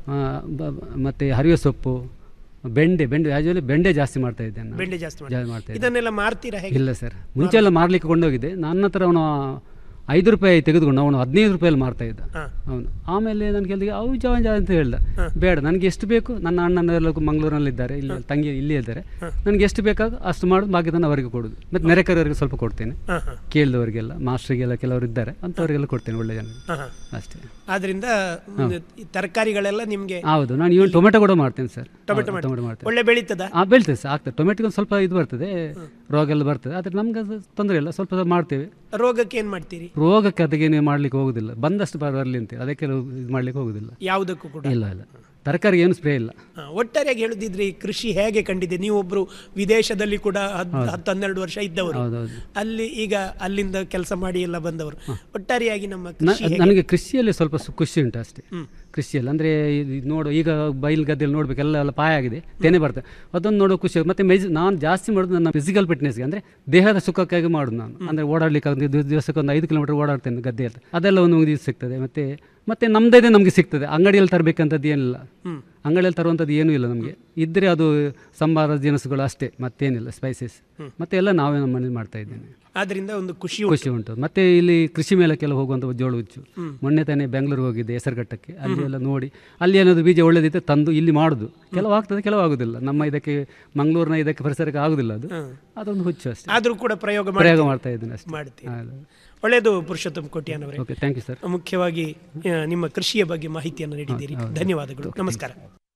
ಆ, ಬ- ಬ- ಮತ್ತೆ ಹರಿವೆ ಸೊಪ್ಪು ಬೆಂಡೆ ಬೆಂಡೆ ಆ್ಯಕ್ಚುಲಿ ಬೆಂಡೆ ಜಾಸ್ತಿ ಮಾಡ್ತಾ ಇದ್ದೇನೆ ನಾನು. ಬೆಂಡೆ ಜಾಸ್ತಿ ಮಾಡಿ ಜಾಸ್ತಿ ಮಾಡ್ತಾ ಇದ್ದೆ ಇದನ್ನೆಲ್ಲ ಮಾರ್ತೀರಾ ಹೇಗೆ ಇಲ್ಲ ಸರ್ ಮುಂಚೆ ಎಲ್ಲ ಮಾರ್ಲಿಕ್ಕೆ ಕೊಂಡೋಗಿದ್ದೆ ನನ್ನ ಹತ್ರ ಅವನು ಐದು ರೂಪಾಯಿ ತೆಗೆದುಕೊಂಡು ಅವನು ಹದಿನೈದು ರೂಪಾಯಲ್ಲಿ ಮಾರ್ತಾ ಇದ್ದ ಹಾ. ಅವನು ಆಮೇಲೆ ನಾನು ಕೇಳಿದೆ ಅವು ಜಾ ಜಾ ಅಂತ ಹೇಳ್ದ ಬೇಡ ನನಗೆ ಎಷ್ಟು ಬೇಕು ನನ್ನ ಅಣ್ಣನೆಲ್ಲ ಮಂಗಳೂರಿನಲ್ಲಿದ್ದಾರೆ ಇಲ್ಲಿ ತಂಗಿ ಇಲ್ಲಿ ಇದ್ದಾರೆ ನನಗೆ ಎಷ್ಟು ಬೇಕಾಗ ಅಷ್ಟು ಮಾಡೋದು ಬಾಕಿದನ್ನು ಅವರಿಗೆ ಕೊಡೋದು ಮತ್ತು ನೆರೆಕರವರಿಗೆ ಸ್ವಲ್ಪ ಕೊಡ್ತೇನೆ ಹಾಂ ಹಾಂ ಕೇಳಿದವರಿಗೆಲ್ಲ ಮಾಸ್ಟ್ರಿಗೆಲ್ಲ ಕೆಲವರು ಇದ್ದಾರೆ ಅಂಥವರಿಗೆಲ್ಲ ಕೊಡ್ತೇನೆ ಒಳ್ಳೆ ಜನ ಹಾಂ ಹಾಂ ಅಷ್ಟೇ ಆದ್ರಿಂದ ಈ ತರಕಾರಿಗಳೆಲ್ಲ ನಿಮ್ಗೆ ಹೌದು ನಾನು ಇವನ್ ಟೊಮೆಟೊ ಕೂಡ ಮಾಡ್ತೇನೆ ಸರ್ ಟೊಮೆಟೊ ಹೌದು, ಮಾಡಿ ಟೊಮೆಟೊ ಮಾಡ್ತೇನೆ ಒಳ್ಳೆ ಬೆಳೀತದ ಹಾಂ ಬೆಳ್ತದೆ ಸರ್ ಆಗ್ತದೆ ಟೊಮೆಟೊಗೆ ಒಂದು ಸ್ವಲ್ಪ ಇದು ಬರ್ತದೆ ರೋಗ ಎಲ್ಲ ಬರ್ತದೆ ಆದರೆ ನಮ್ಗೆ ಅದು ತೊಂದರೆ ಇಲ್ಲ ಸ್ವಲ್ಪ ಸ್ವಲ್ಪ ಮಾಡ್ತೇವೆ ರೋಗಕ್ಕೆ ಏನ್ ಮಾಡ್ತೀರಿ ರೋಗಕ್ಕೆ ಅದಕ್ಕೇನು ಮಾಡಲಿಕ್ಕೆ ಹೋಗುದಿಲ್ಲ ಬಂದಷ್ಟು ಬರ- ಬರಲಿ ಅಂತ ಅದಕ್ಕೆ ಇದು ಮಾಡಲಿಕ್ಕೆ ಹೋಗುದಿಲ್ಲ ಯಾವುದಕ್ಕೂ ಕೂಡ ಇಲ್ಲ ಇಲ್ಲ ತರಕಾರಿ ಏನು ಸ್ಪ್ರೇ ಇಲ್ಲ ಹಾ, ಒಟ್ಟಾರೆಯಾಗಿ ಹೇಳುದಿದ್ರೆ ಈ ಕೃಷಿ ಹೇಗೆ ಕಂಡಿದೆ ನೀವೊಬ್ರು ವಿದೇಶದಲ್ಲಿ ಕೂಡ ಹದ್- ಹತ್ತು ಹನ್ನೆರಡು ವರ್ಷ ಇದ್ದವರು ಹೌದೌದು ಅಲ್ಲಿ ಈಗ ಅಲ್ಲಿಂದ ಕೆಲಸ ಮಾಡಿ ಎಲ್ಲ ಬಂದವರು ಒಟ್ಟಾರೆಯಾಗಿ ನಮ್ಮ ನ- ಕೃಷಿ ಹೇಗೆ? ನನಗೆ ಕೃಷಿಯಲ್ಲಿ ಸ್ವಲ್ಪ ಸು- ಖುಷಿ ಉಂಟು ಅಷ್ಟೇ ಕೃಷಿಯಲ್ಲಿ ಅಂದರೆ ನೋಡು ಈಗ ಬೈಲ್ ಗದ್ದೆಯಲ್ಲಿ ನೋಡ್ಬೇಕು ಎಲ್ಲ ಎಲ್ಲ ಪಾಯ ಆಗಿದೆ ತೆನೆ ಬರ್ತದೆ ಅದೊಂದು ನೋಡೋ ಖುಷಿ ಆಗುತ್ತೆ. ಮತ್ತೆ ಮೆಜ್ ನಾನು ಜಾಸ್ತಿ ಮಾಡೋದು ನನ್ನ ಫಿಸಿಕಲ್ ಫಿಟ್ನೆಸ್ಗೆ ಅಂದರೆ ದೇಹದ ಸುಖಕ್ಕಾಗಿ ಮಾಡೋದು ನಾನು ಅಂದರೆ ಓಡಾಡ್ಲಿಕ್ಕೆ ಆಗುತ್ತೆ. ದಿವಸ ದಿವಸಕ್ಕೆ ಒಂದು ಐದು ಕಿಲೋಮೀಟರ್ ಓಡಾಡ್ತೇನೆ ಗದ್ದೆಯಲ್ಲಿ ಅದೆಲ್ಲ ಒಂದು ಇದು ಸಿಗ್ತದೆ ಮತ್ತು ಮತ್ತೆ ನಮ್ಮದೇ ನಮಗೆ ಸಿಗ್ತದೆ ಅಂಗಡಿಯಲ್ಲಿ ತರಬೇಕಂತದ್ದು ಏನಿಲ್ಲ ಅಂಗಡಿಯಲ್ಲಿ ತರುವಂಥದ್ದು ಏನೂ ಇಲ್ಲ ನಮಗೆ ಇದ್ದರೆ ಅದು ಸಂಬಾರ ದಿನಸುಗಳು ಅಷ್ಟೇ ಮತ್ತೇನಿಲ್ಲ ಸ್ಪೈಸಸ್ ಮತ್ತೆ ಎಲ್ಲ ನಾವೇ ನಮ್ಮ ಮನೇಲಿ ಮಾಡ್ತಾ ಇದ್ದೇನೆ ಆದ್ರಿಂದ ಒಂದು ಖುಷಿ ಉಂಟು. ಖುಷಿ ಉಂಟು ಮತ್ತೆ ಇಲ್ಲಿ ಕೃಷಿ ಮೇಳಕ್ಕೆಲ್ಲ ಹೋಗುವಂಥ ಜೋಳ ಹುಚ್ಚು ಮೊನ್ನೆ ತಾನೇ ಬೆಂಗಳೂರಿಗೆ ಹೋಗಿದ್ದೆ ಹೆಸರುಘಟ್ಟಕ್ಕೆ ಅಲ್ಲಿ ಎಲ್ಲ ನೋಡಿ ಅಲ್ಲಿ ಏನಾದ್ರು ಬೀಜ ಒಳ್ಳೇದಿತ್ತು ತಂದು ಇಲ್ಲಿ ಮಾಡುದು ಕೆಲವು ಆಗ್ತದೆ ಕೆಲವು ಆಗುದಿಲ್ಲ ನಮ್ಮ ಇದಕ್ಕೆ ಮಂಗಳೂರಿನ ಇದಕ್ಕೆ ಪರಿಸರಕ್ಕೆ ಆಗುದಿಲ್ಲ ಅದು ಅದೊಂದು ಹುಚ್ಚು ಅಷ್ಟೇ ಆದ್ರೂ ಕೂಡ ಪ್ರಯೋಗ ಮಾಡಿ ಪ್ರಯೋಗ ಮಾಡ್ತಾ ಇದ್ದೇನೆ ಅಷ್ಟೇ ಮಾಡ್ತೀವಿ ಹೌದು. ಒಳ್ಳೆಯದು ಪುರುಷೋತ್ತಮ ಕೋಟ್ಯಾನವರೇ ಓಕೆ ಥ್ಯಾಂಕ್ ಯು ಸರ್ ಮುಖ್ಯವಾಗಿ ಆ, ನಿಮ್ಮ ಕೃಷಿಯ ಬಗ್ಗೆ ಮಾಹಿತಿಯನ್ನು ನೀಡಿದ್ದೀರಿ ಧನ್ಯವಾದಗಳು ನಮಸ್ಕಾರ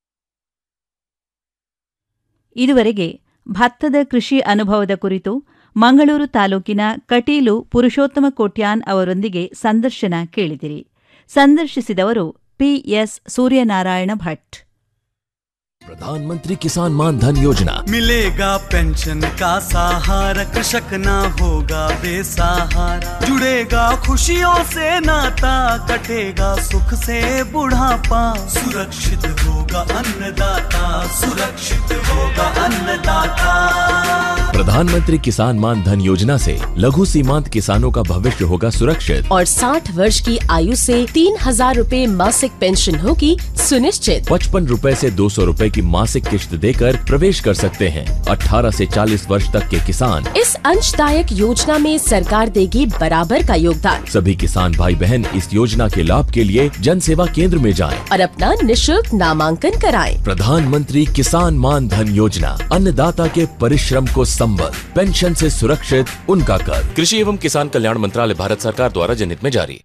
ಇದುವರೆಗೆ ಭತ್ತದ ಕೃಷಿ ಅನುಭವದ ಕುರಿತು ಮಂಗಳೂರು ತಾಲೂಕಿನ ಕಟೀಲು ಪುರುಷೋತ್ತಮ ಕೋಟ್ಯಾನ್ ಅವರೊಂದಿಗೆ ಸಂದರ್ಶನ ಕೇಳಿದಿರಿ ಸಂದರ್ಶಿಸಿದವರು ಪಿಎಸ್ ಸೂರ್ಯನಾರಾಯಣ ಭಟ್ प्रधानमंत्री किसान मान धन योजना मिलेगा पेंशन का सहारा कृषक ना होगा बेसहारा जुड़ेगा खुशियों से नाता कटेगा सुख से बुढ़ापा सुरक्षित होगा अन्नदाता सुरक्षित होगा अन्नदाता प्रधानमंत्री किसान मान धन योजना से लघु सीमांत किसानों का भविष्य होगा सुरक्षित और 60 वर्ष की आयु से तीन हजार रूपए मासिक पेंशन होगी सुनिश्चित पचपन रूपए से दो सौ रूपए की मासिक किश्त देकर प्रवेश कर सकते हैं 18 से 40 वर्ष तक के किसान इस अंशदायक योजना में सरकार देगी बराबर का योगदान सभी किसान भाई बहन इस योजना के लाभ के लिए जन सेवा केंद्र में जाएं। और अपना निशुल्क नामांकन कराएं। प्रधानमंत्री किसान मान धन योजना अन्नदाता के परिश्रम को संबल पेंशन से सुरक्षित उनका कर कृषि एवं किसान कल्याण मंत्रालय भारत सरकार द्वारा जनहित में जारी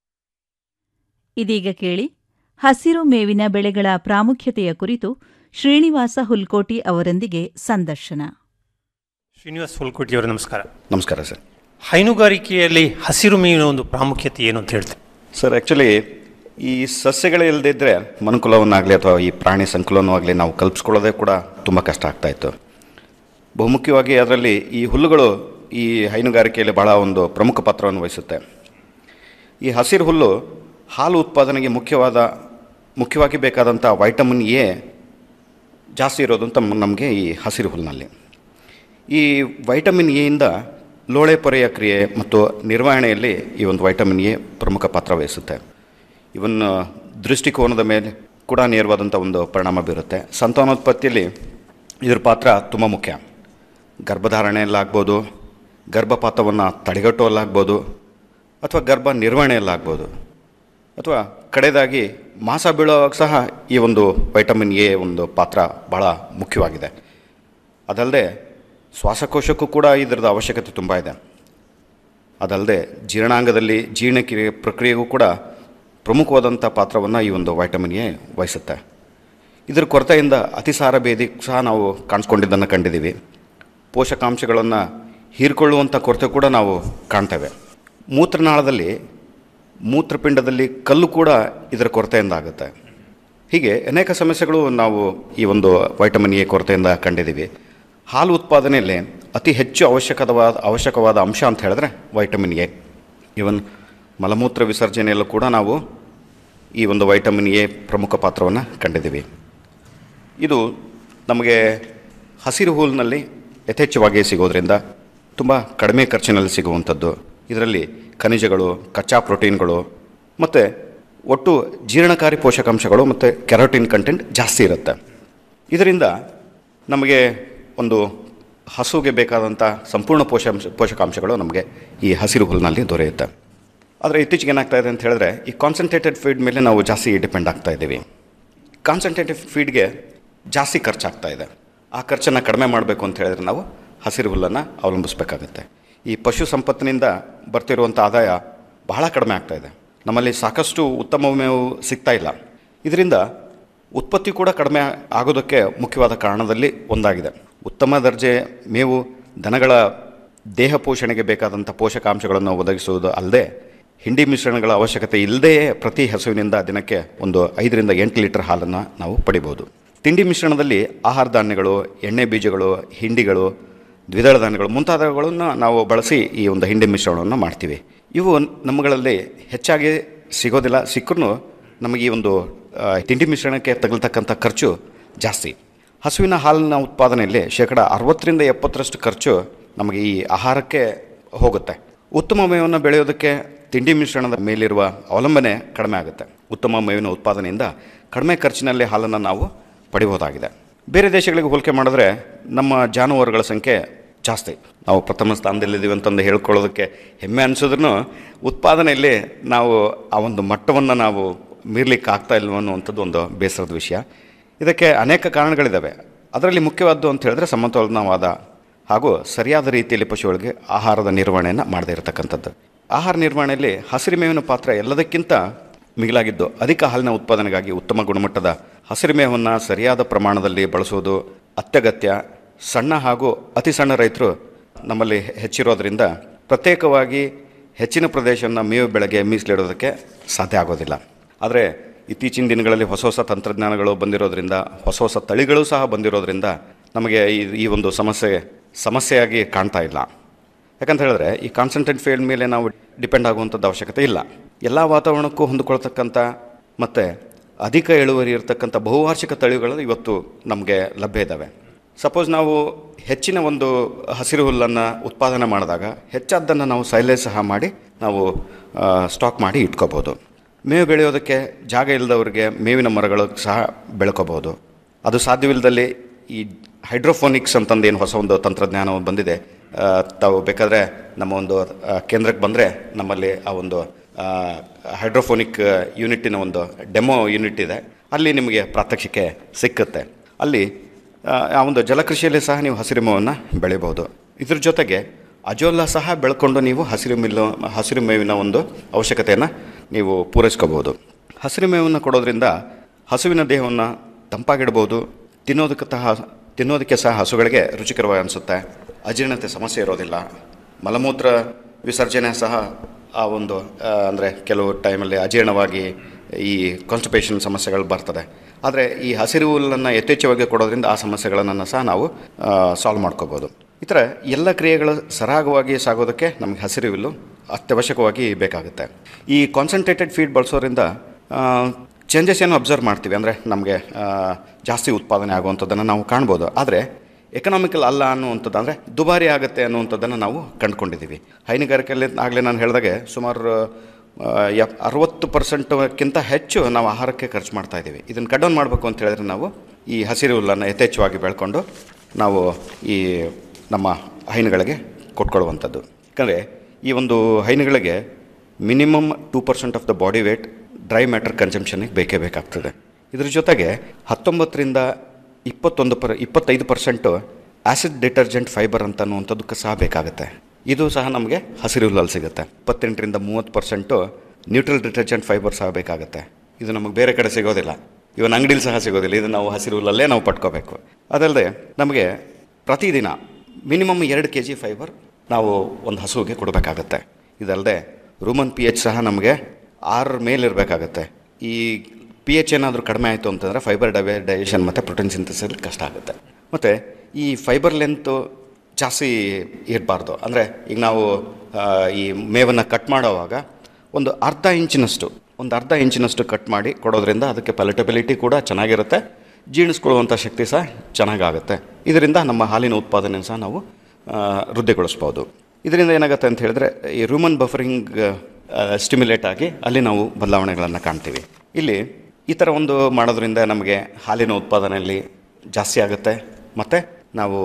ಇದೀಗ ಕೇಳಿ ಹಸಿರು ಮೇವಿನ ಬೆಳೆಗಳ ಪ್ರಾಮುಖ್ಯತೆಯ ಕುರಿತು ಶ್ರೀನಿವಾಸ ಹುಲ್ಕೋಟಿ ಅವರೊಂದಿಗೆ ಸಂದರ್ಶನ ಶ್ರೀನಿವಾಸ್ ಹುಲ್ಕೋಟಿಯವರ ನಮಸ್ಕಾರ ನಮಸ್ಕಾರ ಸರ್ ಹೈನುಗಾರಿಕೆಯಲ್ಲಿ ಹಸಿರು ಮೀನಿನ ಒಂದು ಪ್ರಾಮುಖ್ಯತೆ ಏನು ಅಂತ ಹೇಳ್ತೀವಿ ಸರ್ ಆ್ಯಕ್ಚುಲಿ ಈ ಸಸ್ಯಗಳೇ ಇಲ್ಲದಿದ್ದರೆ ಮನುಕುಲವನ್ನಾಗಲಿ ಅಥವಾ ಈ ಪ್ರಾಣಿ ಸಂಕುಲನವಾಗಲಿ ನಾವು ಕಲ್ಪಿಸ್ಕೊಳ್ಳೋದೇ ಕೂಡ ತುಂಬ ಕಷ್ಟ ಆಗ್ತಾಯಿತ್ತು ಬಹುಮುಖ್ಯವಾಗಿ ಅದರಲ್ಲಿ ಈ ಹುಲ್ಲುಗಳು ಈ ಹೈನುಗಾರಿಕೆಯಲ್ಲಿ ಬಹಳ ಒಂದು ಪ್ರಮುಖ ಪಾತ್ರವನ್ನು ವಹಿಸುತ್ತೆ ಈ ಹಸಿರು ಹುಲ್ಲು ಹಾಲು ಉತ್ಪಾದನೆಗೆ ಮುಖ್ಯವಾದ ಮುಖ್ಯವಾಗಿ ಬೇಕಾದಂಥ ವೈಟಮಿನ್ ಎ ಜಾಸ್ತಿ ಇರೋದು ಅಂತ ನಮಗೆ ಈ ಹಸಿರು ಹುಲ್ಲಿನಲ್ಲಿ ಈ ವೈಟಮಿನ್ ಎಯಿಂದ ಲೋಳೆ ಪೊರೆಯ ಕ್ರಿಯೆ ಮತ್ತು ನಿರ್ವಹಣೆಯಲ್ಲಿ ಈ ಒಂದು ವೈಟಮಿನ್ ಎ ಪ್ರಮುಖ ಪಾತ್ರ ವಹಿಸುತ್ತೆ ಇವನ್ ದೃಷ್ಟಿಕೋನದ ಮೇಲೆ ಕೂಡ ನೇರವಾದಂಥ ಒಂದು ಪರಿಣಾಮ ಬೀರುತ್ತೆ ಸಂತಾನೋತ್ಪತ್ತಿಯಲ್ಲಿ ಇದ್ರ ಪಾತ್ರ ತುಂಬ ಮುಖ್ಯ ಗರ್ಭಧಾರಣೆಯಲ್ಲಾಗ್ಬೋದು ಗರ್ಭಪಾತವನ್ನು ತಡೆಗಟ್ಟುವಲ್ಲಾಗ್ಬೋದು ಅಥವಾ ಗರ್ಭ ನಿರ್ವಹಣೆಯಲ್ಲಾಗ್ಬೋದು ಅಥವಾ ಕಡೆಯದಾಗಿ ಮಾಸ ಬೀಳುವಾಗ ಸಹ ಈ ಒಂದು ವೈಟಮಿನ್ ಎ ಒಂದು ಪಾತ್ರ ಬಹಳ ಮುಖ್ಯವಾಗಿದೆ ಅದಲ್ಲದೆ ಶ್ವಾಸಕೋಶಕ್ಕೂ ಕೂಡ ಇದರದ ಅವಶ್ಯಕತೆ ತುಂಬ ಇದೆ ಅದಲ್ಲದೆ ಜೀರ್ಣಾಂಗದಲ್ಲಿ ಜೀರ್ಣಕ್ರಿಯೆ ಪ್ರಕ್ರಿಯೆಗೂ ಕೂಡ ಪ್ರಮುಖವಾದಂಥ ಪಾತ್ರವನ್ನು ಈ ಒಂದು ವೈಟಮಿನ್ ಎ ವಹಿಸುತ್ತೆ ಇದರ ಕೊರತೆಯಿಂದ ಅತಿಸಾರ ಭೇದಿ ಸಹ ನಾವು ಕಾಣಿಸ್ಕೊಂಡಿದ್ದನ್ನು ಕಂಡಿದ್ದೀವಿ ಪೋಷಕಾಂಶಗಳನ್ನು ಹೀರ್ಕೊಳ್ಳುವಂಥ ಕೊರತೆ ಕೂಡ ನಾವು ಕಾಣ್ತೇವೆ ಮೂತ್ರನಾಳದಲ್ಲಿ ಮೂತ್ರಪಿಂಡದಲ್ಲಿ ಕಲ್ಲು ಕೂಡ ಇದರ ಕೊರತೆಯಿಂದ ಆಗುತ್ತೆ ಹೀಗೆ ಅನೇಕ ಸಮಸ್ಯೆಗಳು ನಾವು ಈ ಒಂದು ವೈಟಮಿನ್ ಎ ಕೊರತೆಯಿಂದ ಕಂಡಿದ್ದೀವಿ ಹಾಲು ಉತ್ಪಾದನೆಯಲ್ಲಿ ಅತಿ ಹೆಚ್ಚು ಅವಶ್ಯಕವಾದ ಅವಶ್ಯಕವಾದ ಅಂಶ ಅಂತ ಹೇಳಿದ್ರೆ ವೈಟಮಿನ್ ಎ ಇವನ್ ಮಲಮೂತ್ರ ವಿಸರ್ಜನೆಯಲ್ಲೂ ಕೂಡ ನಾವು ಈ ಒಂದು ವೈಟಮಿನ್ ಎ ಪ್ರಮುಖ ಪಾತ್ರವನ್ನು ಕಂಡಿದ್ದೀವಿ ಇದು ನಮಗೆ ಹಸಿರು ಹೂಲಿನಲ್ಲಿ ಯಥೇಚ್ಛವಾಗಿ ಸಿಗೋದ್ರಿಂದ ತುಂಬ ಕಡಿಮೆ ಖರ್ಚಿನಲ್ಲಿ ಸಿಗುವಂಥದ್ದು ಇದರಲ್ಲಿ ಖನಿಜಗಳು ಕಚ್ಚಾ ಪ್ರೋಟೀನ್ಗಳು ಮತ್ತು ಒಟ್ಟು ಜೀರ್ಣಕಾರಿ ಪೋಷಕಾಂಶಗಳು ಮತ್ತು ಕೆರೋಟಿನ್ ಕಂಟೆಂಟ್ ಜಾಸ್ತಿ ಇರುತ್ತೆ ಇದರಿಂದ ನಮಗೆ ಒಂದು ಹಸುಗೆ ಬೇಕಾದಂಥ ಸಂಪೂರ್ಣ ಪೋಷಾಂಶ ಪೋಷಕಾಂಶಗಳು ನಮಗೆ ಈ ಹಸಿರು ಹುಲ್ಲಿನಲ್ಲಿ ದೊರೆಯುತ್ತೆ ಆದರೆ ಇತ್ತೀಚೆಗೆ ಏನಾಗ್ತಾ ಇದೆ ಅಂತ ಹೇಳಿದ್ರೆ ಈ ಕಾನ್ಸಂಟ್ರೇಟೆಡ್ ಫೀಡ್ ಮೇಲೆ ನಾವು ಜಾಸ್ತಿ ಡಿಪೆಂಡ್ ಆಗ್ತಾ ಇದ್ದೀವಿ ಕಾನ್ಸಂಟ್ರೇಟೆಡ್ ಫೀಡ್ಗೆ ಜಾಸ್ತಿ ಖರ್ಚಾಗ್ತಾ ಇದೆ ಆ ಖರ್ಚನ್ನು ಕಡಿಮೆ ಮಾಡಬೇಕು ಅಂತ ಹೇಳಿದ್ರೆ ನಾವು ಹಸಿರು ಹುಲ್ಲನ್ನು ಅವಲಂಬಿಸಬೇಕಾಗುತ್ತೆ ಈ ಪಶು ಸಂಪತ್ತಿನಿಂದ ಬರ್ತಿರುವಂಥ ಆದಾಯ ಬಹಳ ಕಡಿಮೆ ಆಗ್ತಾ ಇದೆ ನಮ್ಮಲ್ಲಿ ಸಾಕಷ್ಟು ಉತ್ತಮ ಮೇವು ಸಿಗ್ತಾ ಇಲ್ಲ ಇದರಿಂದ ಉತ್ಪತ್ತಿ ಕೂಡ ಕಡಿಮೆ ಆಗೋದಕ್ಕೆ ಮುಖ್ಯವಾದ ಕಾರಣದಲ್ಲಿ ಒಂದಾಗಿದೆ ಉತ್ತಮ ದರ್ಜೆ ಮೇವು ದನಗಳ ದೇಹ ಪೋಷಣೆಗೆ ಬೇಕಾದಂಥ ಪೋಷಕಾಂಶಗಳನ್ನು ಒದಗಿಸುವುದು ಅಲ್ಲದೆ ಹಿಂಡಿ ಮಿಶ್ರಣಗಳ ಅವಶ್ಯಕತೆ ಇಲ್ಲದೇ ಪ್ರತಿ ಹಸುವಿನಿಂದ ದಿನಕ್ಕೆ ಒಂದು ಐದರಿಂದ ಎಂಟು ಲೀಟರ್ ಹಾಲನ್ನು ನಾವು ಪಡಿಬೋದು ತಿಂಡಿ ಮಿಶ್ರಣದಲ್ಲಿ ಆಹಾರ ಧಾನ್ಯಗಳು ಎಣ್ಣೆ ಬೀಜಗಳು ಹಿಂಡಿಗಳು ದ್ವಿದಳ ಧಾನ್ಯಗಳು ಮುಂತಾದವುಗಳನ್ನು ನಾವು ಬಳಸಿ ಈ ಒಂದು ಹಿಂಡಿ ಮಿಶ್ರಣವನ್ನು ಮಾಡ್ತೀವಿ ಇವು ನಮ್ಮಗಳಲ್ಲಿ ಹೆಚ್ಚಾಗಿ ಸಿಗೋದಿಲ್ಲ ಸಿಕ್ಕರೂ ನಮಗೆ ಈ ಒಂದು ಆ, ತಿಂಡಿ ಮಿಶ್ರಣಕ್ಕೆ ತಗಲ್ತಕ್ಕಂಥ ಖರ್ಚು ಜಾಸ್ತಿ ಹಸುವಿನ ಹಾಲಿನ ಉತ್ಪಾದನೆಯಲ್ಲಿ ಶೇಕಡ ಅರವತ್ತರಿಂದ ಎಪ್ಪತ್ತರಷ್ಟು ಖರ್ಚು ನಮಗೆ ಈ ಆಹಾರಕ್ಕೆ ಹೋಗುತ್ತೆ ಉತ್ತಮ ಮೇವನ್ನು ಬೆಳೆಯೋದಕ್ಕೆ ತಿಂಡಿ ಮಿಶ್ರಣದ ಮೇಲಿರುವ ಅವಲಂಬನೆ ಕಡಿಮೆ ಆಗುತ್ತೆ ಉತ್ತಮ ಮೇವಿನ ಉತ್ಪಾದನೆಯಿಂದ ಕಡಿಮೆ ಖರ್ಚಿನಲ್ಲಿ ಹಾಲನ್ನು ನಾವು ಪಡಿಬೋದಾಗಿದೆ ಬೇರೆ ದೇಶಗಳಿಗೆ ಹೋಲಿಕೆ ಮಾಡಿದ್ರೆ ನಮ್ಮ ಜಾನುವಾರುಗಳ ಸಂಖ್ಯೆ ಜಾಸ್ತಿ ನಾವು ಪ್ರಥಮ ಸ್ಥಾನದಲ್ಲಿದ್ದೀವಿ ಅಂತಂದು ಹೇಳ್ಕೊಳ್ಳೋದಕ್ಕೆ ಹೆಮ್ಮೆ ಅನಿಸಿದ್ರೂ ಉತ್ಪಾದನೆಯಲ್ಲಿ ನಾವು ಆ ಒಂದು ಮಟ್ಟವನ್ನು ನಾವು ಮೀರ್ಲಿಕ್ಕೆ ಆಗ್ತಾ ಇಲ್ವೋ ಅನ್ನುವಂಥದ್ದು ಒಂದು ಬೇಸರದ ವಿಷಯ ಇದಕ್ಕೆ ಅನೇಕ ಕಾರಣಗಳಿದ್ದಾವೆ ಅದರಲ್ಲಿ ಮುಖ್ಯವಾದ್ದು ಅಂತ ಹೇಳಿದ್ರೆ ಸಮತೋಲನವಾದ ಹಾಗೂ ಸರಿಯಾದ ರೀತಿಯಲ್ಲಿ ಪಶುಗಳಿಗೆ ಆಹಾರದ ನಿರ್ವಹಣೆಯನ್ನು ಮಾಡದೇ ಇರತಕ್ಕಂಥದ್ದು ಆಹಾರ ನಿರ್ವಹಣೆಯಲ್ಲಿ ಹಸಿರು ಮೇವಿನ ಪಾತ್ರ ಎಲ್ಲದಕ್ಕಿಂತ ಮಿಗಿಲಾಗಿದ್ದು ಅಧಿಕ ಹಾಲಿನ ಉತ್ಪಾದನೆಗಾಗಿ ಉತ್ತಮ ಗುಣಮಟ್ಟದ ಹಸಿರು ಮೇವನ್ನು ಸರಿಯಾದ ಪ್ರಮಾಣದಲ್ಲಿ ಬಳಸುವುದು ಅತ್ಯಗತ್ಯ ಸಣ್ಣ ಹಾಗೂ ಅತಿ ಸಣ್ಣ ರೈತರು ನಮ್ಮಲ್ಲಿ ಹೆಚ್ಚಿರೋದ್ರಿಂದ ಪ್ರತ್ಯೇಕವಾಗಿ ಹೆಚ್ಚಿನ ಪ್ರದೇಶವನ್ನು ಮೇವು ಬೆಳೆಗೆ ಮೀಸಲಿಡೋದಕ್ಕೆ ಸಾಧ್ಯ ಆಗೋದಿಲ್ಲ ಆದರೆ ಇತ್ತೀಚಿನ ದಿನಗಳಲ್ಲಿ ಹೊಸ ಹೊಸ ತಂತ್ರಜ್ಞಾನಗಳು ಬಂದಿರೋದ್ರಿಂದ ಹೊಸ ಹೊಸ ತಳಿಗಳು ಸಹ ಬಂದಿರೋದ್ರಿಂದ ನಮಗೆ ಈ ಈ ಒಂದು ಸಮಸ್ಯೆ ಸಮಸ್ಯೆಯಾಗಿ ಕಾಣ್ತಾ ಇಲ್ಲ ಯಾಕಂತ ಹೇಳಿದ್ರೆ ಈ ಕಾನ್ಸಂಟ್ರೇಟ್ ಫೀಲ್ಡ್ ಮೇಲೆ ನಾವು ಡಿಪೆಂಡ್ ಆಗುವಂಥದ್ದು ಅವಶ್ಯಕತೆ ಇಲ್ಲ ಎಲ್ಲ ವಾತಾವರಣಕ್ಕೂ ಹೊಂದಿಕೊಳ್ತಕ್ಕಂಥ ಮತ್ತು ಅಧಿಕ ಇಳುವರಿ ಇರತಕ್ಕಂಥ ಬಹುವಾರ್ಷಿಕ ತಳಿಗಳು ಇವತ್ತು ನಮಗೆ ಲಭ್ಯ ಇದ್ದಾವೆ ಸಪೋಸ್ ನಾವು ಹೆಚ್ಚಿನ ಒಂದು ಹಸಿರು ಹುಲ್ಲನ್ನು ಉತ್ಪಾದನೆ ಮಾಡಿದಾಗ ಹೆಚ್ಚಾದ್ದನ್ನು ನಾವು ಸೈಲೇಜ್ ಸಹ ಮಾಡಿ ನಾವು ಸ್ಟಾಕ್ ಮಾಡಿ ಇಟ್ಕೋಬೋದು ಮೇವು ಬೆಳೆಯೋದಕ್ಕೆ ಜಾಗ ಇಲ್ಲದವ್ರಿಗೆ ಮೇವಿನ ಮರಗಳು ಸಹ ಬೆಳ್ಕೋಬೋದು ಅದು ಸಾಧ್ಯವಿಲ್ಲದಲ್ಲಿ ಈ ಹೈಡ್ರೋಫೋನಿಕ್ಸ್ ಅಂತಂದು ಏನು ಹೊಸ ಒಂದು ತಂತ್ರಜ್ಞಾನ ಬಂದಿದೆ ಆ, ತಾವು ಬೇಕಾದರೆ ನಮ್ಮ ಒಂದು ಆ, ಕೇಂದ್ರಕ್ಕೆ ಬಂದರೆ ನಮ್ಮಲ್ಲಿ ಆ ಒಂದು ಆ, ಹೈಡ್ರೋಫೋನಿಕ್ ಯೂನಿಟ್ಟಿನ ಒಂದು ಡೆಮೋ ಯೂನಿಟ್ ಇದೆ ಅಲ್ಲಿ ನಿಮಗೆ ಪ್ರಾತ್ಯಕ್ಷಿಕೆ ಸಿಕ್ಕುತ್ತೆ ಅಲ್ಲಿ ಆ, ಆ ಒಂದು ಜಲಕೃಷಿಯಲ್ಲಿ ಸಹ ನೀವು ಹಸಿರು ಮೇವನ್ನು ಬೆಳಿಬೋದು ಇದ್ರ ಜೊತೆಗೆ ಅಜೋಲಾ ಸಹ ಬೆಳ್ಕೊಂಡು ನೀವು ಹಸಿರು ಮಿಲ್ಲು ಹಸಿರು ಮೇವಿನ ಒಂದು ಅವಶ್ಯಕತೆಯನ್ನು ನೀವು ಪೂರೈಸ್ಕೋಬೋದು ಹಸಿರು ಮೇವನ್ನು ಕೊಡೋದ್ರಿಂದ ಹಸುವಿನ ದೇಹವನ್ನು ತಂಪಾಗಿಡ್ಬೋದು ತಿನ್ನೋದಕ್ಕೆ ಸಹ ತಿನ್ನೋದಕ್ಕೆ ಸಹ ಹಸುಗಳಿಗೆ ರುಚಿಕರವಾಗಿ ಅನಿಸುತ್ತೆ ಅಜೀರ್ಣತೆ ಸಮಸ್ಯೆ ಇರೋದಿಲ್ಲ ಮಲಮೂತ್ರ ವಿಸರ್ಜನೆ ಸಹ ಆ ಒಂದು ಅಂದರೆ ಕೆಲವು ಟೈಮಲ್ಲಿ ಅಜೀರ್ಣವಾಗಿ ಈ ಕಾನ್ಸ್ಟಿಪೇಷನ್ ಸಮಸ್ಯೆಗಳು ಬರ್ತದೆ ಆದರೆ ಈ ಹಸಿರು ಹುಲ್ಲನ್ನು ಯಥೇಚ್ಛವಾಗಿ ಕೊಡೋದ್ರಿಂದ ಆ ಸಮಸ್ಯೆಗಳನ್ನು ಸಹ ನಾವು ಸಾಲ್ವ್ ಮಾಡ್ಕೋಬೋದು ಈ ಥರ ಎಲ್ಲ ಕ್ರಿಯೆಗಳು ಸರಾಗವಾಗಿ ಸಾಗೋದಕ್ಕೆ ನಮಗೆ ಹಸಿರು ಹುಲ್ಲು ಅತ್ಯವಶ್ಯಕವಾಗಿ ಬೇಕಾಗುತ್ತೆ ಈ ಕಾನ್ಸಂಟ್ರೇಟೆಡ್ ಫೀಡ್ ಬಳಸೋದ್ರಿಂದ ಚೇಂಜಸ್ ಏನು ಅಬ್ಸರ್ವ್ ಮಾಡ್ತೀವಿ ಅಂದರೆ ನಮಗೆ ಜಾಸ್ತಿ ಉತ್ಪಾದನೆ ಆಗುವಂಥದ್ದನ್ನು ನಾವು ಕಾಣ್ಬೋದು ಆದರೆ ಎಕನಾಮಿಕಲ್ ಅಲ್ಲ ಅನ್ನುವಂಥದ್ದು ಅಂದರೆ ದುಬಾರಿ ಆಗುತ್ತೆ ಅನ್ನುವಂಥದ್ದನ್ನು ನಾವು ಕಂಡುಕೊಂಡಿದ್ದೀವಿ ಹೈನುಗಾರಿಕೆಯಲ್ಲಿ ಆಗಲೇ ನಾನು ಹೇಳಿದಾಗೆ ಸುಮಾರು ಆ, ಎಪ್ ಅರವತ್ತು ಪರ್ಸೆಂಟ್ಕ್ಕಿಂತ ಹೆಚ್ಚು ನಾವು ಆಹಾರಕ್ಕೆ ಖರ್ಚು ಮಾಡ್ತಾ ಇದ್ದೀವಿ ಇದನ್ನು ಕಟ್ ಡೌನ್ ಮಾಡಬೇಕು ಅಂತ ಹೇಳಿದ್ರೆ ನಾವು ಈ ಹಸಿರು ಹುಲ್ಲನ್ನು ಯಥೇಚ್ಛವಾಗಿ ಬೆಳ್ಕೊಂಡು ನಾವು ಈ ನಮ್ಮ ಹೈನುಗಳಿಗೆ ಕೊಟ್ಕೊಳ್ಳುವಂಥದ್ದು ಯಾಕಂದರೆ ಈ ಒಂದು ಹೈನುಗಳಿಗೆ minimum two percent of the body weight dry matter ಕನ್ಸಂಪ್ಷನ್ಗೆ ಬೇಕೇ ಬೇಕಾಗ್ತದೆ ಇದ್ರ ಜೊತೆಗೆ ಹತ್ತೊಂಬತ್ತರಿಂದ ಇಪ್ಪತ್ತೊಂದು ಪರ್ ಇಪ್ಪತ್ತೈದು ಪರ್ಸೆಂಟು ಆ್ಯಸಿಡ್ ಡಿಟರ್ಜೆಂಟ್ ಫೈಬರ್ ಅಂತ ಅನ್ನುವಂಥದ್ದಕ್ಕೆ ಸಹ ಬೇಕಾಗುತ್ತೆ ಇದು ಸಹ ನಮಗೆ ಹಸಿರು ಹುಲ್ಲಲ್ಲಿ ಸಿಗುತ್ತೆ ಇಪ್ಪತ್ತೆಂಟರಿಂದ ಮೂವತ್ತು ಪರ್ಸೆಂಟು ನ್ಯೂಟ್ರಲ್ ಡಿಟರ್ಜೆಂಟ್ ಫೈಬರ್ ಸಹ ಬೇಕಾಗುತ್ತೆ ಇದು ನಮಗೆ ಬೇರೆ ಕಡೆ ಸಿಗೋದಿಲ್ಲ ಇವನ್ ಅಂಗಡಿಲಿ ಸಹ ಸಿಗೋದಿಲ್ಲ ಇದು ನಾವು ಹಸಿರು ಹುಲ್ಲಲ್ಲೇ ನಾವು ಪಡ್ಕೋಬೇಕು ಅದಲ್ಲದೆ ನಮಗೆ ಪ್ರತಿದಿನ ಮಿನಿಮಮ್ ಎರಡು ಕೆ ಜಿ ಫೈಬರ್ ನಾವು ಒಂದು ಹಸುವಿಗೆ ಕೊಡಬೇಕಾಗತ್ತೆ ಇದಲ್ಲದೆ ರೂಮನ್ ಪಿ ಎಚ್ ಸಹ ನಮಗೆ ಆರರ ಮೇಲೆ ಇರಬೇಕಾಗತ್ತೆ ಈ ಪಿ ಎಚ್ ಏನಾದರೂ ಕಡಿಮೆ ಆಯಿತು ಅಂತಂದರೆ ಫೈಬರ್ ಡೈವೆ ಡೈಜೆಷನ್ ಮತ್ತು ಪ್ರೋಟೀನ್ ಸಿಂಥಸಿಸ್ ಕಷ್ಟ ಆಗುತ್ತೆ ಮತ್ತು ಈ ಫೈಬರ್ ಲೆಂತು ಜಾಸ್ತಿ ಇರಬಾರ್ದು ಅಂದರೆ ಈಗ ನಾವು ಆ, ಈ ಮೇವನ್ನು ಕಟ್ ಮಾಡೋವಾಗ ಒಂದು ಅರ್ಧ ಇಂಚಿನಷ್ಟು ಒಂದು ಅರ್ಧ ಇಂಚಿನಷ್ಟು ಕಟ್ ಮಾಡಿ ಕೊಡೋದ್ರಿಂದ ಅದಕ್ಕೆ ಪಲಿಟಬಿಲಿಟಿ ಕೂಡ ಚೆನ್ನಾಗಿರುತ್ತೆ ಜೀರ್ಣಿಸ್ಕೊಳ್ಳುವಂಥ ಶಕ್ತಿ ಸಹ ಚೆನ್ನಾಗಾಗುತ್ತೆ ಇದರಿಂದ ನಮ್ಮ ಹಾಲಿನ ಉತ್ಪಾದನೆ ಸಹ ನಾವು ಆ, ವೃದ್ಧಿಗೊಳಿಸ್ಬೋದು ಇದರಿಂದ ಏನಾಗುತ್ತೆ ಅಂತ ಹೇಳಿದ್ರೆ ಈ ರೂಮನ್ ಬಫರಿಂಗ್ ಸ್ಟಿಮ್ಯುಲೇಟ್ ಆಗಿ ಅಲ್ಲಿ ನಾವು ಬದಲಾವಣೆಗಳನ್ನು ಕಾಣ್ತೀವಿ ಇಲ್ಲಿ ಈ ಥರ ಒಂದು ಮಾಡೋದ್ರಿಂದ ನಮಗೆ ಹಾಲಿನ ಉತ್ಪಾದನೆಯಲ್ಲಿ ಜಾಸ್ತಿ ಆಗುತ್ತೆ ಮತ್ತು ನಾವು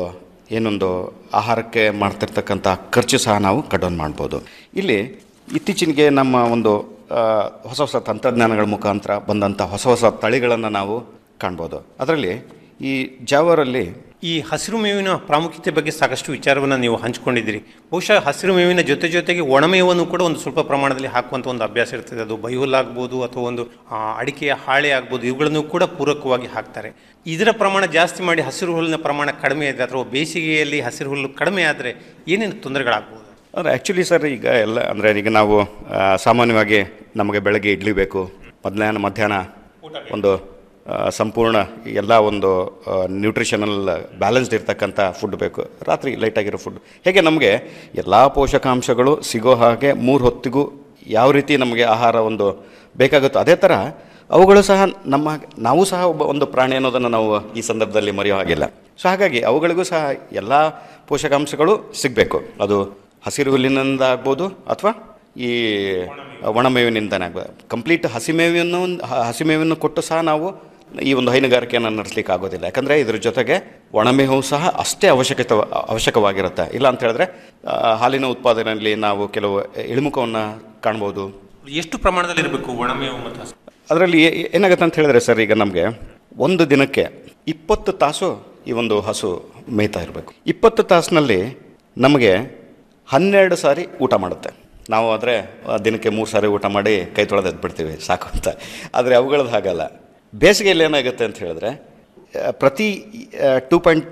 ಏನೊಂದು ಆಹಾರಕ್ಕೆ ಮಾಡ್ತಿರ್ತಕ್ಕಂಥ ಖರ್ಚು ಸಹ ನಾವು ಕಡಿಮೆ ಮಾಡ್ಬೋದು ಇಲ್ಲಿ ಇತ್ತೀಚಿಗೆ ನಮ್ಮ ಒಂದು ಆ, ಹೊಸ ಹೊಸ ತಂತ್ರಜ್ಞಾನಗಳ ಮುಖಾಂತರ ಬಂದಂಥ ಹೊಸ ಹೊಸ ತಳಿಗಳನ್ನು ನಾವು ಕಾಣ್ಬೋದು ಅದರಲ್ಲಿ ಈ ಜಾವರಲ್ಲಿ ಈ ಹಸಿರು ಮೇವಿನ ಪ್ರಾಮುಖ್ಯತೆ ಬಗ್ಗೆ ಸಾಕಷ್ಟು ವಿಚಾರವನ್ನು ನೀವು ಹಂಚಿಕೊಂಡಿದ್ದೀರಿ ಬಹುಶಃ ಹಸಿರು ಮೇವಿನ ಜೊತೆ ಜೊತೆಗೆ ಒಣಮೇವನ್ನು ಕೂಡ ಒಂದು ಸ್ವಲ್ಪ ಪ್ರಮಾಣದಲ್ಲಿ ಹಾಕುವಂಥ ಒಂದು ಅಭ್ಯಾಸ ಇರ್ತದೆ ಅದು ಬೈಹುಲ್ ಆಗ್ಬೋದು ಅಥವಾ ಒಂದು ಆ, ಅಡಿಕೆಯ ಹಾಳೆ ಆಗ್ಬೋದು ಇವುಗಳನ್ನು ಕೂಡ ಪೂರಕವಾಗಿ ಹಾಕ್ತಾರೆ ಇದರ ಪ್ರಮಾಣ ಜಾಸ್ತಿ ಮಾಡಿ ಹಸಿರು ಹುಲ್ಲಿನ ಪ್ರಮಾಣ ಕಡಿಮೆ ಇದೆ ಅಥವಾ ಬೇಸಿಗೆಯಲ್ಲಿ ಹಸಿರು ಹುಲ್ಲು ಕಡಿಮೆ ಆದರೆ ಏನೇನು ತೊಂದರೆಗಳಾಗ್ಬೋದು ಅಂದರೆ ಆ್ಯಕ್ಚುಲಿ ಸರ್ ಈಗ ಎಲ್ಲ ಅಂದರೆ ಈಗ ನಾವು ಆ, ಸಾಮಾನ್ಯವಾಗಿ ನಮಗೆ ಬೆಳಗ್ಗೆ ಇಡ್ಲಿ ಬೇಕು ಮಧ್ಯಾಹ್ನ ಮಧ್ಯಾಹ್ನ ಒಂದು ಆ, ಸಂಪೂರ್ಣ ಎಲ್ಲ ಒಂದು ನ್ಯೂಟ್ರಿಷನಲ್ ಬ್ಯಾಲೆನ್ಸ್ಡ್ ಇರ್ತಕ್ಕಂಥ ಫುಡ್ ಬೇಕು ರಾತ್ರಿ ಲೈಟಾಗಿರೋ ಫುಡ್ ಹೇಗೆ ನಮಗೆ ಎಲ್ಲ ಪೋಷಕಾಂಶಗಳು ಸಿಗೋ ಹಾಗೆ ಮೂರು ಹೊತ್ತಿಗೂ ಯಾವ ರೀತಿ ನಮಗೆ ಆಹಾರ ಒಂದು ಬೇಕಾಗುತ್ತೋ ಅದೇ ಥರ ಅವುಗಳು ಸಹ ನಮ್ಮ ನಾವು ಸಹ ಒಬ್ಬ ಒಂದು ಪ್ರಾಣಿ ಅನ್ನೋದನ್ನು ನಾವು ಈ ಸಂದರ್ಭದಲ್ಲಿ ಮರೆಯೋ ಹಾಗಿಲ್ಲ ಸೊ ಹಾಗಾಗಿ ಅವುಗಳಿಗೂ ಸಹ ಎಲ್ಲ ಪೋಷಕಾಂಶಗಳು ಸಿಗಬೇಕು ಅದು ಹಸಿರು ಹುಲ್ಲಿನಿಂದ ಆಗ್ಬೋದು ಅಥವಾ ಈ ಒಣಮೇವಿನಿಂದನೇ ಆಗ್ಬೋದು ಕಂಪ್ಲೀಟ್ ಹಸಿಮೇವನ್ನು ಹ- ಹಸಿಮೇವನ್ನು ಕೊಟ್ಟು ಸಹ ನಾವು ಈ ಒಂದು ಹೈನುಗಾರಿಕೆಯನ್ನು ನಡೆಸಲಿಕ್ಕೆ ಆಗೋದಿಲ್ಲ ಯಾಕಂದರೆ ಇದ್ರ ಜೊತೆಗೆ ಒಣಮೇವು ಸಹ ಅಷ್ಟೇ ಅವಶ್ಯಕತೆ ಅವಶ್ಯಕವಾಗಿರುತ್ತೆ ಇಲ್ಲ ಅಂತ ಹೇಳಿದ್ರೆ ಆ, ಹಾಲಿನ ಉತ್ಪಾದನೆಯಲ್ಲಿ ನಾವು ಕೆಲವು ಇಳಿಮುಖವನ್ನು ಕಾಣ್ಬೋದು ಎಷ್ಟು ಪ್ರಮಾಣದಲ್ಲಿ ಇರಬೇಕು ಒಣಮೇವು ಮತ್ತು ಹಸಿರು ಅದರಲ್ಲಿ ಏ- ಏನಾಗುತ್ತೆ ಅಂತ ಹೇಳಿದ್ರೆ ಸರ್ ಈಗ ನಮಗೆ ಒಂದು ದಿನಕ್ಕೆ ಇಪ್ಪತ್ತು ತಾಸು ಈ ಒಂದು ಹಸು ಮೇಯ್ತಾ ಇರಬೇಕು ಇಪ್ಪತ್ತು ತಾಸಿನಲ್ಲಿ ನಮಗೆ ಹನ್ನೆರಡು ಸಾರಿ ಊಟ ಮಾಡುತ್ತೆ ನಾವು ಆದರೆ ದಿನಕ್ಕೆ ಮೂರು ಸಾರಿ ಊಟ ಮಾಡಿ ಕೈ ತೊಳೆದು ಎದ್ಬಿಡ್ತೀವಿ ಸಾಕು ಅಂತ ಆದರೆ ಅವುಗಳದ್ದು ಹಾಗಲ್ಲ ಬೇಸಿಗೆಯಲ್ಲಿ ಏನಾಗುತ್ತೆ ಅಂತ ಹೇಳಿದ್ರೆ ಆ, ಪ್ರತಿ two point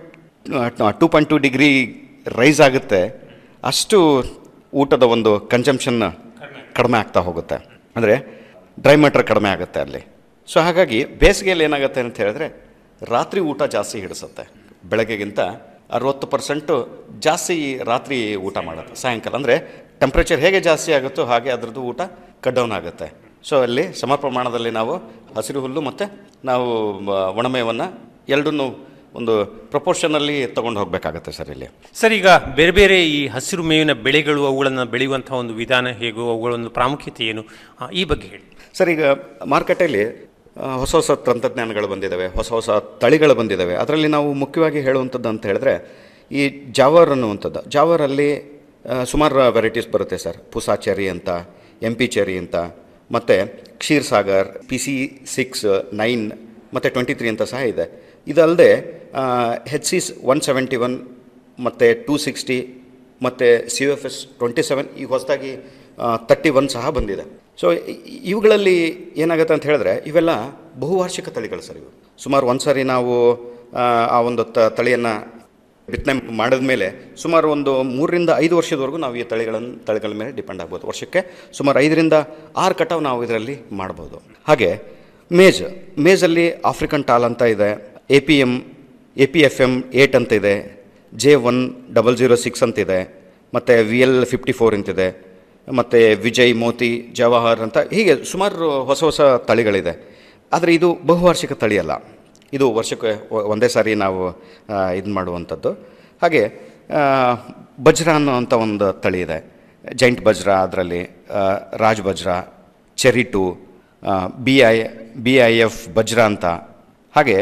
two point two degree rise ಆಗುತ್ತೆ ಅಷ್ಟು ಊಟದ ಒಂದು ಕನ್ಸಂಪ್ಷನ್ ಕಡಿಮೆ ಆಗ್ತಾ ಹೋಗುತ್ತೆ ಅಂದರೆ ಡ್ರೈ ಮ್ಯಾಟರ್ ಕಡಿಮೆ ಆಗುತ್ತೆ ಅಲ್ಲಿ ಸೊ ಹಾಗಾಗಿ ಬೇಸಿಗೆಯಲ್ಲಿ ಏನಾಗುತ್ತೆ ಅಂತ ಹೇಳಿದ್ರೆ ರಾತ್ರಿ ಊಟ ಜಾಸ್ತಿ ಹಿಡಿಸುತ್ತೆ ಬೆಳಗ್ಗೆಗಿಂತ ಅರುವತ್ತು ಪರ್ಸೆಂಟು ಜಾಸ್ತಿ ರಾತ್ರಿ ಊಟ ಮಾಡುತ್ತೆ ಸಾಯಂಕಾಲ ಅಂದರೆ ಟೆಂಪ್ರೇಚರ್ ಹೇಗೆ ಜಾಸ್ತಿ ಆಗುತ್ತೋ ಹಾಗೆ ಅದರದ್ದು ಊಟ ಕಟ್ ಡೌನ್ ಆಗುತ್ತೆ ಸೊ ಅಲ್ಲಿ ಸಮ ಪ್ರಮಾಣದಲ್ಲಿ ನಾವು ಹಸಿರು ಹುಲ್ಲು ಮತ್ತು ನಾವು ಮ- ಒಣಮೇವನ್ನು ಎರಡನ್ನೂ ಒಂದು ಪ್ರಪೋರ್ಷನಲ್ಲಿ ತೊಗೊಂಡು ಹೋಗಬೇಕಾಗತ್ತೆ ಸರ್ ಇಲ್ಲಿ ಸರ್ ಈಗ ಬೇರೆ ಬೇರೆ ಈ ಹಸಿರು ಮೇವಿನ ಬೆಳೆಗಳು ಅವುಗಳನ್ನು ಬೆಳೆಯುವಂಥ ಒಂದು ವಿಧಾನ ಹೇಗೋ ಅವುಗಳ ಒಂದು ಪ್ರಾಮುಖ್ಯತೆ ಏನು ಆ, ಈ ಬಗ್ಗೆ ಹೇಳಿ ಸರ್ ಈಗ ಮಾರುಕಟ್ಟೆಯಲ್ಲಿ ಆ, ಹೊಸ ಹೊಸ ತಂತ್ರಜ್ಞಾನಗಳು ಬಂದಿದ್ದಾವೆ ಹೊಸ ಹೊಸ ತಳಿಗಳು ಬಂದಿದ್ದಾವೆ ಅದರಲ್ಲಿ ನಾವು ಮುಖ್ಯವಾಗಿ ಹೇಳುವಂಥದ್ದು ಅಂತ ಹೇಳಿದ್ರೆ ಈ ಜಾವರ್ ಅನ್ನುವಂಥದ್ದು ಜಾವರಲ್ಲಿ ಆ, ಸುಮಾರು ವೆರೈಟೀಸ್ ಬರುತ್ತೆ ಸರ್ ಪುಸಾ ಚೆರಿ ಅಂತ ಎಂ ಪಿ ಚೆರಿ ಅಂತ ಮತ್ತು Ksheer Sagar P C six nine ಮತ್ತು ಟ್ವೆಂಟಿ ತ್ರೀ ಅಂತ ಸಹ ಇದೆ ಇದಲ್ಲದೆ H C one seventy one ಮತ್ತು ಟೂ ಸಿಕ್ಸ್ಟಿ ಮತ್ತು C U F S twenty seven ಈಗ ಹೊಸದಾಗಿ ತರ್ಟಿ ಒನ್ ಸಹ ಬಂದಿದೆ ಸೊ ಇವುಗಳಲ್ಲಿ ಏನಾಗುತ್ತೆ ಅಂತ ಹೇಳಿದ್ರೆ ಇವೆಲ್ಲ ಬಹುವಾರ್ಷಿಕ ತಳಿಗಳು ಸರ್ ಇವು ಸುಮಾರು ಒಂದು ಸಾರಿ ನಾವು ಆ, ಆ ಒಂದು ತ ತಳಿಯನ್ನು ಬಿತ್ತನೆ ಮಾಡಿದ ಮೇಲೆ ಸುಮಾರು ಒಂದು ಮೂರರಿಂದ ಐದು ವರ್ಷದವರೆಗೂ ನಾವು ಈ ತಳಿಗಳನ್ನು ತಳಿಗಳ ಮೇಲೆ ಡಿಪೆಂಡ್ ಆಗ್ಬೋದು ವರ್ಷಕ್ಕೆ ಸುಮಾರು ಐದರಿಂದ ಆರು ಕಟಾವು ನಾವು ಇದರಲ್ಲಿ ಮಾಡ್ಬೋದು ಹಾಗೆ ಮೇಜ್ ಮೇಜಲ್ಲಿ ಆಫ್ರಿಕನ್ ಟಾಲ್ ಅಂತ ಇದೆ A P M A P F M eight ಅಂತ ಇದೆ J one double zero six ಅಂತಿದೆ ಮತ್ತು ವಿ ಎಲ್ ಫಿಫ್ಟಿ ಫೋರ್ ಅಂತಿದೆ ಮತ್ತು ವಿಜಯ್ ಮೋತಿ ಜವಾಹರ್ ಅಂತ ಹೀಗೆ ಸುಮಾರು ಹೊಸ ಹೊಸ ತಳಿಗಳಿದೆ ಆದರೆ ಇದು ಬಹುವಾರ್ಷಿಕ ತಳಿ ಅಲ್ಲ ಇದು ವರ್ಷಕ್ಕೆ ಒ- ಒಂದೇ ಸಾರಿ ನಾವು ಇದು ಮಾಡುವಂಥದ್ದು ಹಾಗೆ ಆ, ಬಜ್ರ ಅನ್ನೋವಂಥ ಒಂದು ತಳಿ ಇದೆ ಜೈಂಟ್ ಬಜ್ರ ಅದರಲ್ಲಿ Raj Bajra cherry two B I B I F Bajra ಅಂತ ಹಾಗೆ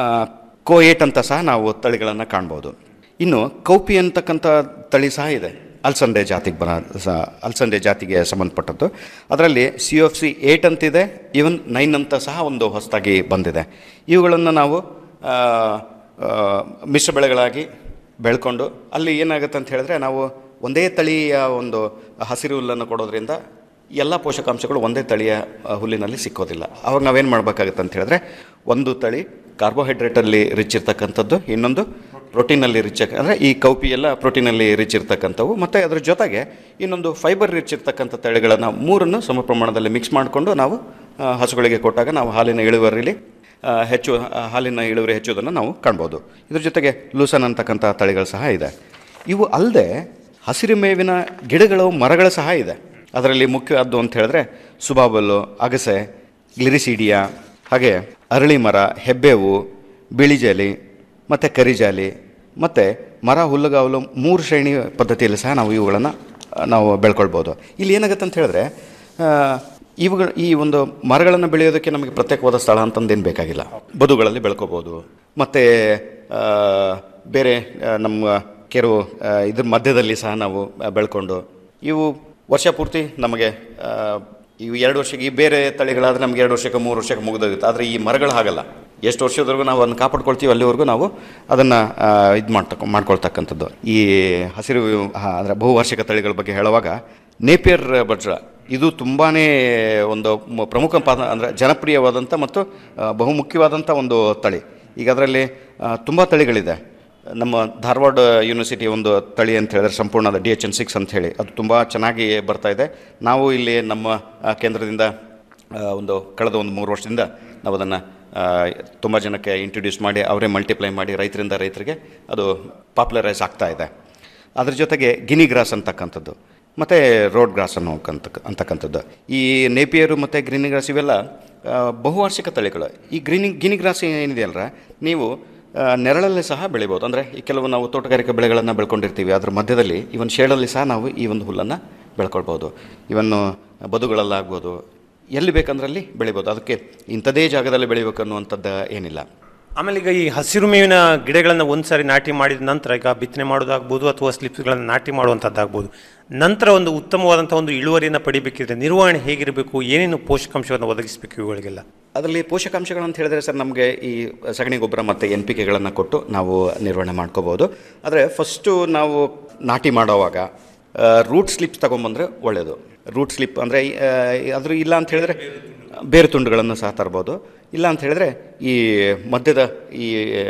ಕೋ ಏಟ್ ಅಂತ ಸಹ ನಾವು ತಳಿಗಳನ್ನು ಕಾಣ್ಬೋದು ಇನ್ನು ಕೌಪಿ ಅಂತಕ್ಕಂಥ ತಳಿ ಸಹ ಇದೆ ಅಲ್ಸಂದೆ ಜಾತಿಗೆ ಬರ ಸ ಅಲ್ಸಂದೆ ಜಾತಿಗೆ ಸಂಬಂಧಪಟ್ಟದ್ದು ಅದರಲ್ಲಿ ಸಿ ಎಫ್ ಸಿ ಏಟ್ ಅಂತಿದೆ ಈವನ್ ನೈನ್ ಅಂತ ಸಹ ಒಂದು ಹೊಸದಾಗಿ ಬಂದಿದೆ ಇವುಗಳನ್ನು ನಾವು ಆ, ಆ, ಮಿಶ್ರ ಬೆಳೆಗಳಾಗಿ ಬೆಳ್ಕೊಂಡು ಅಲ್ಲಿ ಏನಾಗುತ್ತೆ ಅಂತ ಹೇಳಿದ್ರೆ ನಾವು ಒಂದೇ ತಳಿಯ ಒಂದು ಹಸಿರು ಹುಲ್ಲನ್ನು ಕೊಡೋದ್ರಿಂದ ಎಲ್ಲ ಪೋಷಕಾಂಶಗಳು ಒಂದೇ ತಳಿಯ ಆ, ಹುಲ್ಲಿನಲ್ಲಿ ಸಿಕ್ಕೋದಿಲ್ಲ ಅವಾಗ ನಾವೇನು ಮಾಡಬೇಕಾಗುತ್ತೆ ಅಂತ ಹೇಳಿದ್ರೆ ಒಂದು ತಳಿ ಕಾರ್ಬೋಹೈಡ್ರೇಟಲ್ಲಿ ರಿಚ್ ಇರ್ತಕ್ಕಂಥದ್ದು ಇನ್ನೊಂದು ಪ್ರೋಟೀನಲ್ಲಿ ರಿಚ್ ಅಂದರೆ ಈ ಕೌಪಿ ಎಲ್ಲ ಪ್ರೋಟೀನಲ್ಲಿ ರಿಚ್ ಇರ್ತಕ್ಕಂಥವು ಮತ್ತು ಅದ್ರ ಜೊತೆಗೆ ಇನ್ನೊಂದು ಫೈಬರ್ ರಿಚ್ ಇರ್ತಕ್ಕಂಥ ತಳಿಗಳನ್ನು ಮೂರನ್ನು ಸಮ ಪ್ರಮಾಣದಲ್ಲಿ ಮಿಕ್ಸ್ ಮಾಡಿಕೊಂಡು ನಾವು ಆ, ಹಸುಗಳಿಗೆ ಕೊಟ್ಟಾಗ ನಾವು ಹಾಲಿನ ಇಳುವರಿಲಿ ಆ, ಹೆಚ್ಚು ಆ, ಹಾಲಿನ ಇಳುವರಿ ಹೆಚ್ಚುವುದನ್ನು ನಾವು ಕಾಣ್ಬೋದು ಇದ್ರ ಜೊತೆಗೆ ಲೂಸನ್ ಅಂತಕ್ಕಂಥ ತಳಿಗಳು ಸಹ ಇದೆ ಇವು ಅಲ್ಲದೆ ಹಸಿರು ಮೇವಿನ ಗಿಡಗಳು ಮರಗಳು ಸಹ ಇದೆ ಅದರಲ್ಲಿ ಮುಖ್ಯವಾದ್ದು ಅಂತ ಹೇಳಿದ್ರೆ ಸುಬಾಬಲ್ಲು ಅಗಸೆ ಗ್ಲಿರಿಸಿಡಿಯಾ ಹಾಗೆ ಅರಳಿ ಮರ ಹೆಬ್ಬೇವು ಬಿಳಿಜಾಲಿ ಮತ್ತು ಕರಿಜಾಲಿ ಮತ್ತು ಮರ ಹುಲ್ಲುಗಾವಲು ಮೂರು ಶ್ರೇಣಿ ಪದ್ಧತಿಯಲ್ಲಿ ಸಹ ನಾವು ಇವುಗಳನ್ನು ನಾವು ಬೆಳ್ಕೊಳ್ಬೋದು ಇಲ್ಲಿ ಏನಾಗುತ್ತೆ ಅಂತ ಹೇಳಿದ್ರೆ ಆ, ಇವುಗಳು ಈ ಒಂದು ಮರಗಳನ್ನು ಬೆಳೆಯೋದಕ್ಕೆ ನಮಗೆ ಪ್ರತ್ಯೇಕವಾದ ಸ್ಥಳ ಅಂತಂದೇನು ಬೇಕಾಗಿಲ್ಲ ಬದುಗಳಲ್ಲಿ ಬೆಳ್ಕೋಬೋದು ಮತ್ತು ಬೇರೆ ಆ, ನಮ್ಮ ಕೆಲವು ಆ, ಇದ್ರ ಮಧ್ಯದಲ್ಲಿ ಸಹ ನಾವು ಆ, ಬೆಳ್ಕೊಂಡು ಇವು ವರ್ಷ ಪೂರ್ತಿ ನಮಗೆ ಆ, ಇವು ಎರಡು ವರ್ಷಕ್ಕೆ ಈ ಬೇರೆ ತಳಿಗಳಾದರೆ ನಮ್ಗೆ ಎರಡು ವರ್ಷಕ್ಕೆ ಮೂರು ವರ್ಷಕ್ಕೆ ಮುಗಿದೋಗುತ್ತೆ ಆದರೆ ಈ ಮರಗಳು ಹಾಗಲ್ಲ ಎಷ್ಟು ವರ್ಷದವರೆಗೂ ನಾವು ಅದನ್ನು ಕಾಪಾಡ್ಕೊಳ್ತೀವಿ ಅಲ್ಲಿವರೆಗೂ ನಾವು ಅದನ್ನು ಇದು ಮಾಡ್ತಕ್ಕ ಮಾಡ್ಕೊಳ್ತಕ್ಕಂಥದ್ದು ಈ ಹಸಿರು ಅಂದರೆ ಬಹುವಾರ್ಷಿಕ ತಳಿಗಳ ಬಗ್ಗೆ ಹೇಳುವಾಗ ನೇಪಿಯರ್ ಬಜ್ರ ಇದು ತುಂಬಾ ಒಂದು ಮ- ಪ್ರಮುಖ ಪಾದ ಅಂದರೆ ಜನಪ್ರಿಯವಾದಂಥ ಮತ್ತು ಆ, ಬಹುಮುಖ್ಯವಾದಂಥ ಒಂದು ತಳಿ ಈಗ ಅದರಲ್ಲಿ ತುಂಬ ತಳಿಗಳಿದೆ ನಮ್ಮ ಧಾರವಾಡ ಯೂನಿವರ್ಸಿಟಿ ಒಂದು ತಳಿ ಅಂತ ಹೇಳಿದ್ರೆ ಸಂಪೂರ್ಣದ ಡಿ ಎಚ್ ಎನ್ ಸಿಕ್ಸ್ ಅಂತ ಹೇಳಿ ಅದು ತುಂಬ ಚೆನ್ನಾಗಿ ಬರ್ತಾ ಇದೆ ನಾವು ಇಲ್ಲಿ ನಮ್ಮ ಆ, ಕೇಂದ್ರದಿಂದ ಆ, ಒಂದು ಕಳೆದ ಒಂದು ಮೂರು ವರ್ಷದಿಂದ ನಾವು ಅದನ್ನು ತುಂಬ ಜನಕ್ಕೆ ಇಂಟ್ರೊಡ್ಯೂಸ್ ಮಾಡಿ ಅವರೇ ಮಲ್ಟಿಪ್ಲೈ ಮಾಡಿ ರೈತರಿಂದ ರೈತರಿಗೆ ಅದು ಪಾಪ್ಯುಲರೈಸ್ ಆಗ್ತಾ ಇದೆ ಅದ್ರ ಜೊತೆಗೆ ಗಿನಿ ಗ್ರಾಸ್ ಅಂತಕ್ಕಂಥದ್ದು ಮತ್ತು ರೋಡ್ ಗ್ರಾಸ್ ಅನ್ನೋ ಅಂತಕ್ಕಂಥದ್ದು ಈ ನೇಪಿಯರು ಮತ್ತು ಗ್ರೀನಿ ಗ್ರಾಸ್ ಇವೆಲ್ಲ ಆ, ಬಹುವಾರ್ಷಿಕ ತಳಿಗಳು ಈ ಗ್ರೀನಿ ಗಿನಿ ಗ್ರಾಸ್ ಏನಿದೆಯಲ್ಲ ನೀವು ಆ, ನೆರಳಲ್ಲಿ ಸಹ ಬೆಳಿಬೋದು ಅಂದರೆ ಈ ಕೆಲವು ನಾವು ತೋಟಗಾರಿಕೆ ಬೆಳೆಗಳನ್ನು ಬೆಳ್ಕೊಂಡಿರ್ತೀವಿ ಅದ್ರ ಮಧ್ಯದಲ್ಲಿ ಇವನ್ ಶೇಡಲ್ಲಿ ಸಹ ನಾವು ಈ ಒಂದು ಹುಲ್ಲನ್ನು ಬೆಳ್ಕೊಳ್ಬೋದು ಇವನ್ನು ಬದುಗಳಲ್ಲಾಗ್ಬೋದು ಎಲ್ಲಿ ಬೇಕಂದ್ರಲ್ಲಿ ಬೆಳಿಬೋದು ಅದಕ್ಕೆ ಇಂಥದೇ ಜಾಗದಲ್ಲಿ ಬೆಳಿಬೇಕು ಅನ್ನುವಂಥದ್ದು ಏನಿಲ್ಲ ಆಮೇಲೆ ಈಗ ಈ ಹಸಿರು ಮೇವಿನ ಗಿಡಗಳನ್ನು ಒಂದು ಸಾರಿ ನಾಟಿ ಮಾಡಿದ ನಂತರ ಈಗ ಬಿತ್ತನೆ ಮಾಡೋದಾಗ್ಬೋದು ಅಥವಾ ಸ್ಲಿಪ್ಸ್ಗಳನ್ನು ನಾಟಿ ಮಾಡುವಂಥದ್ದಾಗ್ಬೋದು ನಂತರ ಒಂದು ಉತ್ತಮವಾದಂಥ ಒಂದು ಇಳುವರಿಯನ್ನು ಪಡಿಬೇಕಿದ್ರೆ ನಿರ್ವಹಣೆ ಹೇಗಿರಬೇಕು ಏನೇನು ಪೋಷಕಾಂಶವನ್ನು ಒದಗಿಸಬೇಕು ಇವುಗಳಿಗೆಲ್ಲ ಅದರಲ್ಲಿ ಪೋಷಕಾಂಶಗಳು ಅಂತ ಹೇಳಿದ್ರೆ ಸರ್ ನಮಗೆ ಈ ಸಗಣಿ ಗೊಬ್ಬರ ಮತ್ತು ಎನ್ ಪಿ ಕೆಗಳನ್ನು ಕೊಟ್ಟು ನಾವು ನಿರ್ವಹಣೆ ಮಾಡ್ಕೋಬೋದು ಆದರೆ ಫಸ್ಟು ನಾವು ನಾಟಿ ಮಾಡೋವಾಗ ರೂಟ್ ಸ್ಲಿಪ್ಸ್ ತೊಗೊಂಬಂದರೆ ಒಳ್ಳೆಯದು ರೂಟ್ ಸ್ಲಿಪ್ ಅಂದರೆ ಅದ್ರ ಇಲ್ಲ ಅಂತ ಹೇಳಿದ್ರೆ ಬೇರೆ ತುಂಡುಗಳನ್ನು ಸಹ ತರ್ಬೋದು ಇಲ್ಲ ಅಂತ ಹೇಳಿದ್ರೆ ಈ ಮಧ್ಯದ ಈ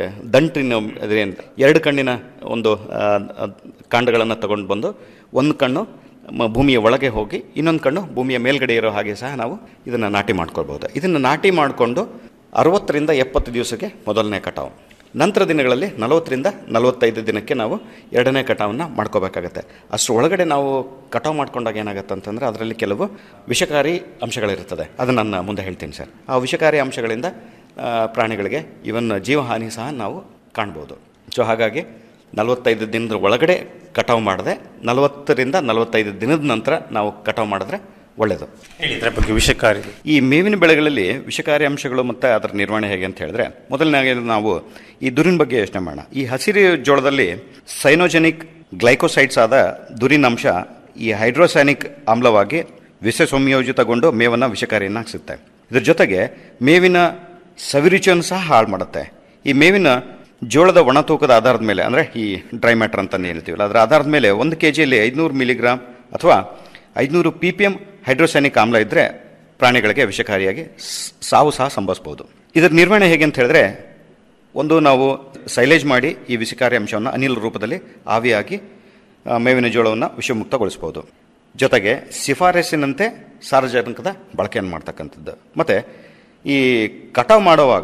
ದಂಟಿನ ಅದೇನು ಎರಡು ಕಣ್ಣಿನ ಒಂದು ಕಾಂಡಗಳನ್ನು ತಗೊಂಡು ಬಂದು ಒಂದು ಕಣ್ಣು ಮ- ಭೂಮಿಯ ಒಳಗೆ ಹೋಗಿ ಇನ್ನೊಂದು ಕಣ್ಣು ಭೂಮಿಯ ಮೇಲ್ಗಡೆ ಇರೋ ಹಾಗೆ ಸಹ ನಾವು ಇದನ್ನು ನಾಟಿ ಮಾಡ್ಕೊಳ್ಬೋದು ಇದನ್ನು ನಾಟಿ ಮಾಡಿಕೊಂಡು ಅರವತ್ತರಿಂದ ಎಪ್ಪತ್ತು ದಿವಸಕ್ಕೆ ಮೊದಲನೇ ಕಟಾವು ನಂತರ ದಿನಗಳಲ್ಲಿ ನಲವತ್ತರಿಂದ ನಲವತ್ತೈದು ದಿನಕ್ಕೆ ನಾವು ಎರಡನೇ ಕಟಾವನ್ನು ಮಾಡ್ಕೋಬೇಕಾಗತ್ತೆ ಅಷ್ಟರ ಒಳಗಡೆ ನಾವು ಕಟಾವು ಮಾಡ್ಕೊಂಡಾಗ ಏನಾಗುತ್ತೆ ಅಂತಂದರೆ ಅದರಲ್ಲಿ ಕೆಲವು ವಿಷಕಾರಿ ಅಂಶಗಳಿರ್ತದೆ ಅದನ್ನು ನಾನು ಮುಂದೆ ಹೇಳ್ತೀನಿ ಸರ್ ಆ ವಿಷಕಾರಿ ಅಂಶಗಳಿಂದ ಆ, ಪ್ರಾಣಿಗಳಿಗೆ ಇವನ್ ಜೀವಹಾನಿ ಸಹ ನಾವು ಕಾಣ್ಬೋದು ಸೊ ಹಾಗಾಗಿ ನಲವತ್ತೈದು ದಿನದ ಒಳಗಡೆ ಕಟಾವು ಮಾಡಿದೆ ನಲವತ್ತರಿಂದ ನಲವತ್ತೈದು ದಿನದ ನಂತರ ನಾವು ಕಟಾವು ಮಾಡಿದ್ರೆ ಒಳ್ಳೆಯದು ಹೇಳಿ ಇದರ ಬಗ್ಗೆ ವಿಷಕಾರಿ ಈ ಮೇವಿನ ಬೆಳೆಗಳಲ್ಲಿ ವಿಷಕಾರಿ ಅಂಶಗಳು ಮತ್ತು ಅದರ ನಿರ್ವಹಣೆ ಹೇಗೆ ಅಂತ ಹೇಳಿದ್ರೆ ಮೊದಲನೇ ನಾವು ಈ ದುರಿನ ಬಗ್ಗೆ ಯೋಚನೆ ಮಾಡೋಣ ಈ ಹಸಿರು ಜೋಳದಲ್ಲಿ ಸೈನೋಜೆನಿಕ್ ಗ್ಲೈಕೋಸೈಡ್ಸ್ ಆದ ದುರಿನ ಅಂಶ ಈ ಹೈಡ್ರೋಸೈನಿಕ್ ಆಮ್ಲವಾಗಿ ವಿಷ ಸಂಯೋಜಿತಗೊಂಡು ಮೇವನ್ನು ವಿಷಕಾರಿಯನ್ನಾಗಿಸುತ್ತೆ ಇದ್ರ ಜೊತೆಗೆ ಮೇವಿನ ಸವಿರುಚಿಯನ್ನು ಸಹ ಹಾಳು ಮಾಡುತ್ತೆ ಈ ಮೇವಿನ ಜೋಳದ ಒಣ ತೂಕದ ಆಧಾರದ ಮೇಲೆ ಅಂದರೆ ಈ ಡ್ರೈ ಮ್ಯಾಟರ್ ಅಂತ ಹೇಳ್ತೀವಲ್ಲ ಅದರ ಆಧಾರದ ಮೇಲೆ ಒಂದು ಕೆ ಜಿಯಲ್ಲಿ ಐದುನೂರು ಮಿಲಿಗ್ರಾಮ್ ಅಥವಾ ಐದುನೂರು ಪಿ ಪಿ ಎಮ್ ಹೈಡ್ರೋಸೈನಿಕ್ ಆಮ್ಲ ಇದ್ದರೆ ಪ್ರಾಣಿಗಳಿಗೆ ವಿಷಕಾರಿಯಾಗಿ ಸ್- ಸಾವು ಸಹ ಸಂಭವಿಸ್ಬೋದು ಇದರ ನಿರ್ವಹಣೆ ಹೇಗೆ ಅಂತ ಹೇಳಿದ್ರೆ ಒಂದು ನಾವು ಸೈಲೇಜ್ ಮಾಡಿ ಈ ವಿಷಕಾರಿ ಅಂಶವನ್ನು ಅನಿಲ ರೂಪದಲ್ಲಿ ಆವಿಯಾಗಿ ಆ, ಮೇವಿನ ಜೋಳವನ್ನು ವಿಷಮುಕ್ತಗೊಳಿಸ್ಬೋದು ಜೊತೆಗೆ ಶಿಫಾರಸಿನಂತೆ ಸಾರ್ವಜನಿಕದ ಬಳಕೆಯನ್ನು ಮಾಡ್ತಕ್ಕಂಥದ್ದು ಮತ್ತು ಈ ಕಟಾವು ಮಾಡುವಾಗ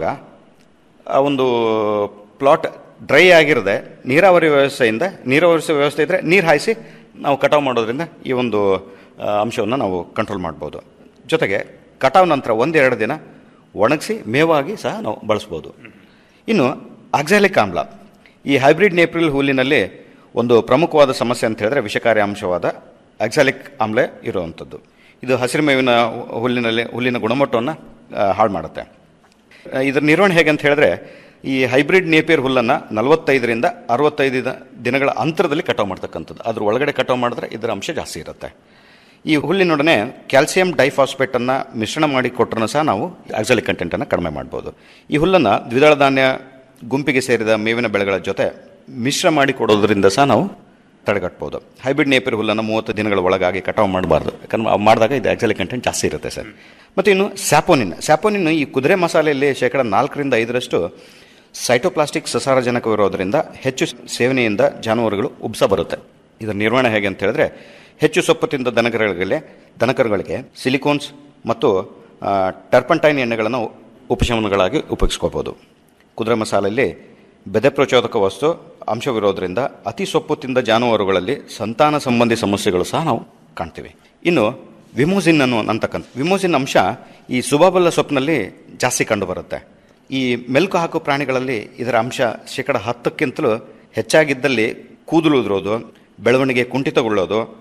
ಆ ಒಂದು ಪ್ಲಾಟ್ ಡ್ರೈ ಆಗಿರದೆ ನೀರಾವರಿ ವ್ಯವಸ್ಥೆಯಿಂದ ನೀರಾವರಿ ವ್ಯವಸ್ಥೆ ಇದ್ದರೆ ನೀರು ಹಾಯಿಸಿ ನಾವು ಕಟಾವು ಮಾಡೋದ್ರಿಂದ ಈ ಒಂದು ಅಂಶವನ್ನು ನಾವು ಕಂಟ್ರೋಲ್ ಮಾಡ್ಬೋದು ಜೊತೆಗೆ ಕಟಾವು ನಂತರ ಒಂದೆರಡು ದಿನ ಒಣಗಿಸಿ ಮೇವಾಗಿ ಸಹ ನಾವು ಬಳಸ್ಬೋದು ಇನ್ನು ಆಕ್ಸಾಲಿಕ್ ಆಮ್ಲ ಈ ಹೈಬ್ರಿಡ್ ನೇಪ್ರಿಲ್ ಹುಲ್ಲಿನಲ್ಲಿ ಒಂದು ಪ್ರಮುಖವಾದ ಸಮಸ್ಯೆ ಅಂತ ಹೇಳಿದ್ರೆ ವಿಷಕಾರಿ ಅಂಶವಾದ ಆಕ್ಸಾಲಿಕ್ ಆಮ್ಲ ಇರುವಂಥದ್ದು ಇದು ಹಸಿರು ಮೇವಿನ ಹುಲ್ಲಿನಲ್ಲಿ ಹುಲ್ಲಿನ ಗುಣಮಟ್ಟವನ್ನು ಹಾಳು ಮಾಡುತ್ತೆ ಆ, ಇದರ ನಿರ್ವಹಣೆ ಹೇಗೆ ಅಂತ ಹೇಳಿದ್ರೆ ಈ ಹೈಬ್ರಿಡ್ ನೇಪಿಯರ್ ಹುಲ್ಲನ್ನು ನಲವತ್ತೈದರಿಂದ ಅರವತ್ತೈದು ದಿನ- ದಿನಗಳ ಅಂತರದಲ್ಲಿ ಕಟಾವು ಮಾಡ್ತಕ್ಕಂಥದ್ದು ಅದ್ರ ಒಳಗಡೆ ಕಟಾವು ಮಾಡಿದ್ರೆ ಇದರ ಅಂಶ ಜಾಸ್ತಿ ಇರುತ್ತೆ ಈ ಹುಲ್ಲಿನೊಡನೆ ಕ್ಯಾಲ್ಸಿಯಂ ಡೈಫಾಸ್ಫೇಟನ್ನು ಮಿಶ್ರಣ ಮಾಡಿ ಕೊಟ್ಟರೂ ಸಹ ನಾವು ಆಕ್ಸಾಲಿಕ್ ಕಂಟೆಂಟನ್ನು ಕಡಿಮೆ ಮಾಡ್ಬೋದು ಈ ಹುಲ್ಲನ್ನು ದ್ವಿದಳ ಧಾನ್ಯ ಗುಂಪಿಗೆ ಸೇರಿದ ಮೇವಿನ ಬೆಳೆಗಳ ಜೊತೆ ಮಿಶ್ರ ಮಾಡಿ ಕೊಡೋದ್ರಿಂದ ಸಹ ನಾವು ತಡೆಗಟ್ಬೋದು ಹೈಬ್ರಿಡ್ ನೇಪಿಯರ್ ಹುಲ್ಲನ್ನು ಮೂವತ್ತು ದಿನಗಳ ಒಳಗಾಗಿ ಕಟಾವು ಮಾಡಬಾರ್ದು ಯಾಕಂದ್ರೆ ಅವು ಮಾಡಿದಾಗ ಇದು ಆಕ್ಸಾಲಿಕ್ ಕಂಟೆಂಟ್ ಜಾಸ್ತಿ ಇರುತ್ತೆ ಸರ್ ಮತ್ತು ಇನ್ನು ಸ್ಯಾಪೋನಿನ್ ಸ್ಯಾಪೋನಿನ್ ಈ ಕುದುರೆ ಮಸಾಲೆಯಲ್ಲಿ ಶೇಕಡ ನಾಲ್ಕರಿಂದ ಐದರಷ್ಟು ಸೈಟೋಪ್ಲಾಸ್ಟಿಕ್ ಸಸಾರಜನಕವಿರೋದರಿಂದ ಹೆಚ್ಚು ಸೇವನೆಯಿಂದ ಜಾನುವಾರುಗಳು ಉಬ್ಸ ಬರುತ್ತೆ ಇದರ ನಿರ್ವಹಣೆ ಹೇಗೆ ಅಂತ ಹೇಳಿದ್ರೆ ಹೆಚ್ಚು ಸೊಪ್ಪು ತಿಂದ ದನಕರುಗಳಿಗೆ ದನಕರುಗಳಿಗೆ ಸಿಲಿಕೋನ್ಸ್ ಮತ್ತು ಆ, ಟರ್ಪಂಟೈನ್ ಎಣ್ಣೆಗಳನ್ನು ಉಪಶಮನಗಳಾಗಿ ಉಪಯೋಗಿಸ್ಕೋಬೋದು ಕುದುರೆ ಮಸಾಲೆಯಲ್ಲಿ ಬೆದೆ ಪ್ರಚೋದಕ ವಸ್ತು ಅಂಶವಿರೋದರಿಂದ ಅತಿ ಸೊಪ್ಪು ತಿಂದ ಜಾನುವಾರುಗಳಲ್ಲಿ ಸಂತಾನ ಸಂಬಂಧಿ ಸಮಸ್ಯೆಗಳು ಸಹ ನಾವು ಕಾಣ್ತೀವಿ ಇನ್ನು ವಿಮೋಸಿನ್ ಅನ್ನೋ ಅಂತಕ್ಕಂಥ ವಿಮೋಸಿನ್ ಅಂಶ ಈ ಸುಬಾಬಲ್ಲ ಸೊಪ್ಪಿನಲ್ಲಿ ಜಾಸ್ತಿ ಕಂಡುಬರುತ್ತೆ ಈ ಮೆಲ್ಕು ಹಾಕೋ ಪ್ರಾಣಿಗಳಲ್ಲಿ ಇದರ ಅಂಶ ಶೇಕಡ ಹತ್ತಕ್ಕಿಂತಲೂ ಹೆಚ್ಚಾಗಿದ್ದಲ್ಲಿ ಕೂದಲು ಉದುರೋದು ಬೆಳವಣಿಗೆ ಕುಂಠಿತಗೊಳ್ಳೋದು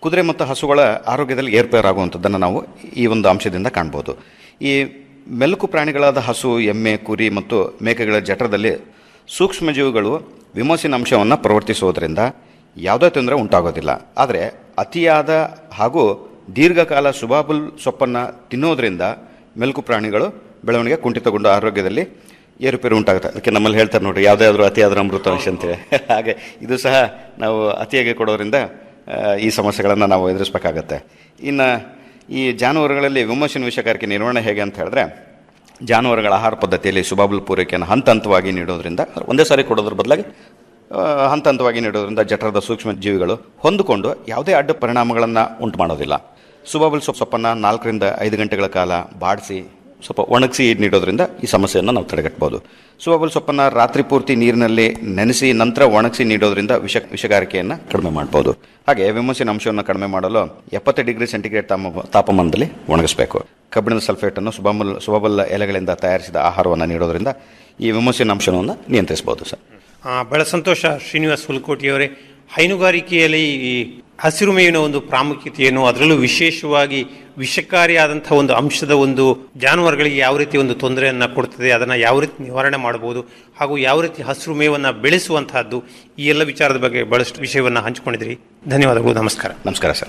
ಕುದುರೆ ಮತ್ತು ಹಸುಗಳ ಆರೋಗ್ಯದಲ್ಲಿ ಏರ್ಪೇರಾಗುವಂಥದ್ದನ್ನು ನಾವು ಈ ಒಂದು ಅಂಶದಿಂದ ಕಾಣ್ಬೋದು ಈ ಮೆಲುಕು ಪ್ರಾಣಿಗಳಾದ ಹಸು ಎಮ್ಮೆ ಕುರಿ ಮತ್ತು ಮೇಕೆಗಳ ಜಠರದಲ್ಲಿ ಸೂಕ್ಷ್ಮಜೀವಿಗಳು ವಿಮೋಸಿನ ಅಂಶವನ್ನು ಪ್ರವರ್ತಿಸುವುದರಿಂದ ಯಾವುದೇ ತೊಂದರೆ ಉಂಟಾಗೋದಿಲ್ಲ ಆದರೆ ಅತಿಯಾದ ಹಾಗೂ ದೀರ್ಘಕಾಲ ಸುಬಾಬುಲ್ ಸೊಪ್ಪನ್ನು ತಿನ್ನೋದ್ರಿಂದ ಮೆಲುಕು ಪ್ರಾಣಿಗಳು ಬೆಳವಣಿಗೆ ಕುಂಠಿತಗೊಂಡು ಆರೋಗ್ಯದಲ್ಲಿ ಏರುಪೇರು ಉಂಟಾಗುತ್ತೆ ಅದಕ್ಕೆ ನಮ್ಮಲ್ಲಿ ಹೇಳ್ತಾರೆ ನೋಡ್ರಿ ಯಾವುದೇ ಆದರೂ ಅತಿಯಾದರೂ ಅಮೃತ ಅಂಶ ಅಂತೇಳಿ ಹಾಗೆ ಇದು ಸಹ ನಾವು ಅತಿಯಾಗಿ ಕೊಡೋದ್ರಿಂದ ಆ, ಈ ಸಮಸ್ಯೆಗಳನ್ನು ನಾವು ಎದುರಿಸಬೇಕಾಗತ್ತೆ ಇನ್ನು ಈ ಜಾನುವಾರುಗಳಲ್ಲಿ ವಿಮೋಚನ ವಿಷಕಾರಿಕೆ ನಿರ್ವಹಣೆ ಹೇಗೆ ಅಂತ ಹೇಳಿದ್ರೆ ಜಾನುವಾರುಗಳ ಆಹಾರ ಪದ್ಧತಿಯಲ್ಲಿ ಸುಬಾಬುಲ್ ಪೂರೈಕೆಯನ್ನು ಹಂತ ಹಂತವಾಗಿ ನೀಡೋದ್ರಿಂದ ಒಂದೇ ಸಾರಿ ಕೊಡೋದ್ರ ಬದಲಾಗಿ ಆ, ಹಂತ ಹಂತವಾಗಿ ನೀಡೋದ್ರಿಂದ ಜಠರದ ಸೂಕ್ಷ್ಮ ಜೀವಿಗಳು ಹೊಂದಿಕೊಂಡು ಯಾವುದೇ ಅಡ್ಡ ಪರಿಣಾಮಗಳನ್ನು ಉಂಟು ಮಾಡೋದಿಲ್ಲ ಸುಬಾಬುಲ್ ಸೊಪ್ಪು ಸೊಪ್ಪನ್ನು ನಾಲ್ಕರಿಂದ ಐದು ಗಂಟೆಗಳ ಕಾಲ ಬಾಡಿಸಿ ಸ್ವಲ್ಪ ಒಣಗಿಸಿ ನೀಡೋದ್ರಿಂದ ಈ ಸಮಸ್ಯೆಯನ್ನು ನಾವು ತಡೆಗಟ್ಟಬಹುದು ಸುಬಾಬುಲ್ ಸೊಪ್ಪನ್ನು ರಾತ್ರಿ ಪೂರ್ತಿ ನೀರಿನಲ್ಲಿ ನೆನೆಸಿ ನಂತರ ಒಣಗಿಸಿ ನೀಡೋದ್ರಿಂದ ವಿಷ ವಿಷಗಾರಿಕೆಯನ್ನು ಕಡಿಮೆ ಮಾಡ್ಬೋದು ಹಾಗೆ ವಿಮೋಚನ ಅಂಶವನ್ನು ಕಡಿಮೆ ಮಾಡಲು ಎಪ್ಪತ್ತು ಡಿಗ್ರಿ ಸೆಂಟಿಗ್ರೇಡ್ ತಾಪ ತಾಪಮಾನದಲ್ಲಿ ಒಣಗಿಸಬೇಕು ಕಬ್ಬಿಣದ ಸಲ್ಫೇಟನ್ನು ಸುಬಾಬುಲ್ ಸುಬಾಬುಲ್ ಎಲೆಗಳಿಂದ ತಯಾರಿಸಿದ ಆಹಾರವನ್ನು ನೀಡೋದ್ರಿಂದ ಈ ವಿಮೋಚನ ಅಂಶವನ್ನು ನಿಯಂತ್ರಿಸಬಹುದು ಸರ್ ಆ, ಬಹಳ ಸಂತೋಷ ಶ್ರೀನಿವಾಸ್ ಹುಲ್ಕೋಟಿಯವರೇ ಹೈನುಗಾರಿಕೆಯಲ್ಲಿ ಈ ಹಸಿರು ಮೇವಿನ ಒಂದು ಪ್ರಾಮುಖ್ಯತೆಯನ್ನು ಅದರಲ್ಲೂ ವಿಶೇಷವಾಗಿ ವಿಷಕಾರಿಯಾದಂಥ ಒಂದು ಅಂಶದ ಒಂದು ಜಾನುವಾರುಗಳಿಗೆ ಯಾವ ರೀತಿ ಒಂದು ತೊಂದರೆಯನ್ನು ಕೊಡ್ತದೆ ಅದನ್ನು ಯಾವ ರೀತಿ ನಿವಾರಣೆ ಮಾಡಬಹುದು ಹಾಗೂ ಯಾವ ರೀತಿ ಹಸಿರು ಮೇವನ್ನು ಬೆಳೆಸುವಂತಹದ್ದು ಈ ಎಲ್ಲ ವಿಚಾರದ ಬಗ್ಗೆ ಬಹಳಷ್ಟು ವಿಷಯವನ್ನು ಹಂಚಿಕೊಂಡಿದ್ರಿ ಧನ್ಯವಾದಗಳು ನಮಸ್ಕಾರ ನಮಸ್ಕಾರ ಸರ್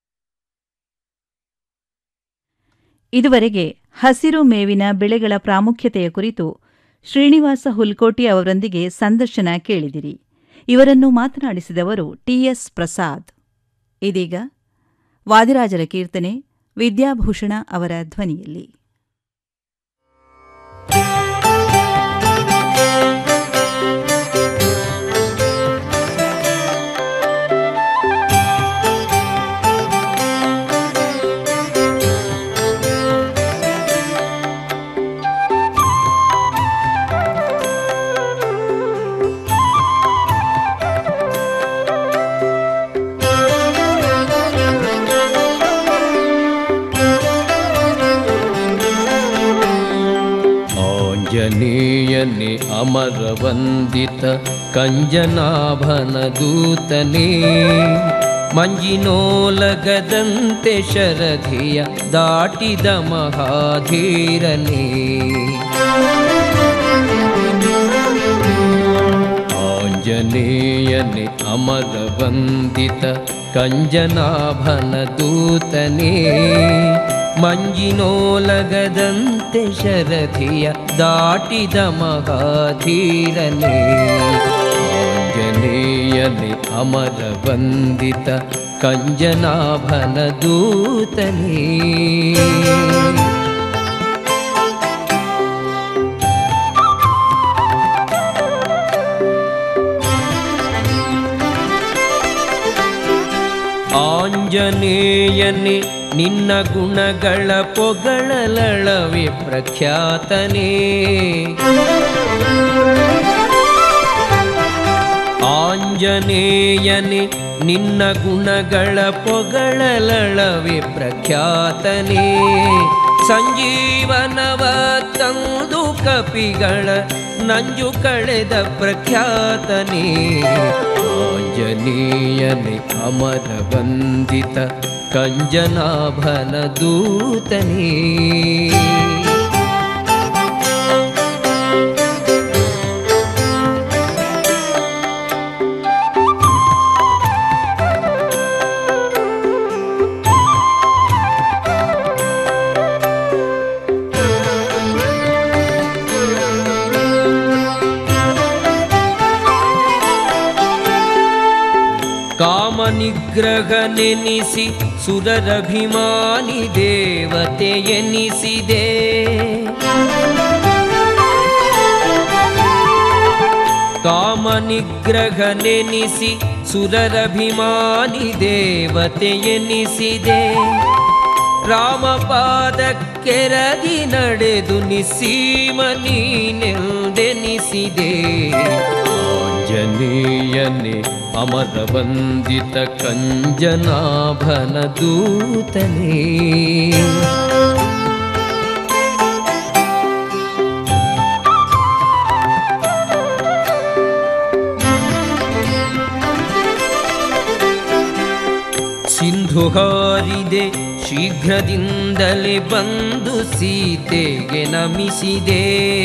ಇದುವರೆಗೆ ಹಸಿರು ಮೇವಿನ ಬೆಳೆಗಳ ಪ್ರಾಮುಖ್ಯತೆಯ ಕುರಿತು ಶ್ರೀನಿವಾಸ ಹುಲ್ಕೋಟಿ ಅವರೊಂದಿಗೆ ಸಂದರ್ಶನ ಕೇಳಿದಿರಿ ಇವರನ್ನು ಮಾತನಾಡಿಸಿದವರು ಟಿಎಸ್ ಪ್ರಸಾದ್ ಇದೀಗ ವಾದಿರಾಜರ ಕೀರ್ತನೆ ವಿದ್ಯಾಭೂಷಣ ಅವರ ಧ್ವನಿಯಲ್ಲಿ ಆಂಜನೇಯನೇ ಅಮರವಂದಿತ ಕಂಜನಾಭನ ದೂತನೇ ಮಂಜಿನೋಲಗದಂತೆ ಶರಧಿಯ ದಾಟಿದ ಮಹಾಧೀರನೇ ಆಂಜನೇಯನೇ ಅಮರವಂದಿತ ಕಂಜನಾಭನ ದೂತನೇ ಮಂಜಿನೋಲಗದಂತೆ ಶರಧಿಯ ದಾಟಿದ ಮಹಾಧೀರನೇ ಆಂಜನೇಯನೇ ಅಮರ ವಂದಿತ ಕಂಜನಾಭನ ದೂತನೇ ಆಂಜನೇಯನೇ ನಿನ್ನ ಗುಣಗಳ ಪೊಗಳಲಳವೆ ಪ್ರಖ್ಯಾತನೇ ಆಂಜನೇಯನೇ ನಿನ್ನ ಗುಣಗಳ ಪೊಗಳಲಳವೆ ಪ್ರಖ್ಯಾತನೇ ಸಂಜೀವನವ ತಂದು ಕಪಿಗಳ ನಂಜು ಕಳೆದ ಪ್ರಖ್ಯಾತನೇ ಆಂಜನೇಯನೇ ಅಮರ ವಂದಿತ ಕಂಜನಾಭನ ದೂತನೇ ಕಾಮ ನಿಗ್ರಹ ನೆನಿಸಿ ಸುರರಭಿಮಾನಿ ದೇವತೆ ಎನಿಸಿದೆ ಕಾಮ ನಿಗ್ರಹ ನೆನಿಸಿ ಸುರರಭಿಮಾನಿ ದೇವತೆ ಎನಿಸಿದೆ ರಾಮಪಾದಕ್ಕೆರಗಿ ನಡೆದು ನಿಸ್ಸೀಮ ನೀನೆಂದೆನಿಸಿದೆ ಆಂಜನೇಯನೇ ಅಮರ ವಂದಿತ ಕಂಜನಾಭನ ದೂತನೇ ಹಾರಿದೆ ಶೀಘ್ರದಿಂದಲೇ ಬಂದು ಸೀತೆಗೆ ನಮಿಸಿದೆ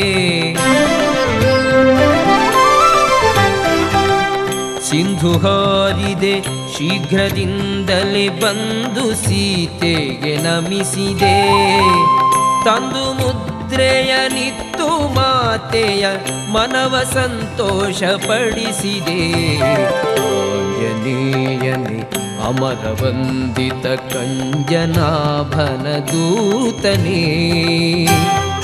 ಸಿಂಧು ಹಾರಿದೆ ಶೀಘ್ರದಿಂದಲೇ ಬಂದು ಸೀತೆಗೆ ನಮಿಸಿದೆ ತಂದು ಮುದ್ರೆಯ ನಿತ್ತು ಮಾತೆಯ ಮನವ ಸಂತೋಷ ಪಡಿಸಿದೆ ಆಂಜನೇಯನೇ ಅಮರ ವಂದಿತ ಕಂಜನಾಭನ ದೂತನೇ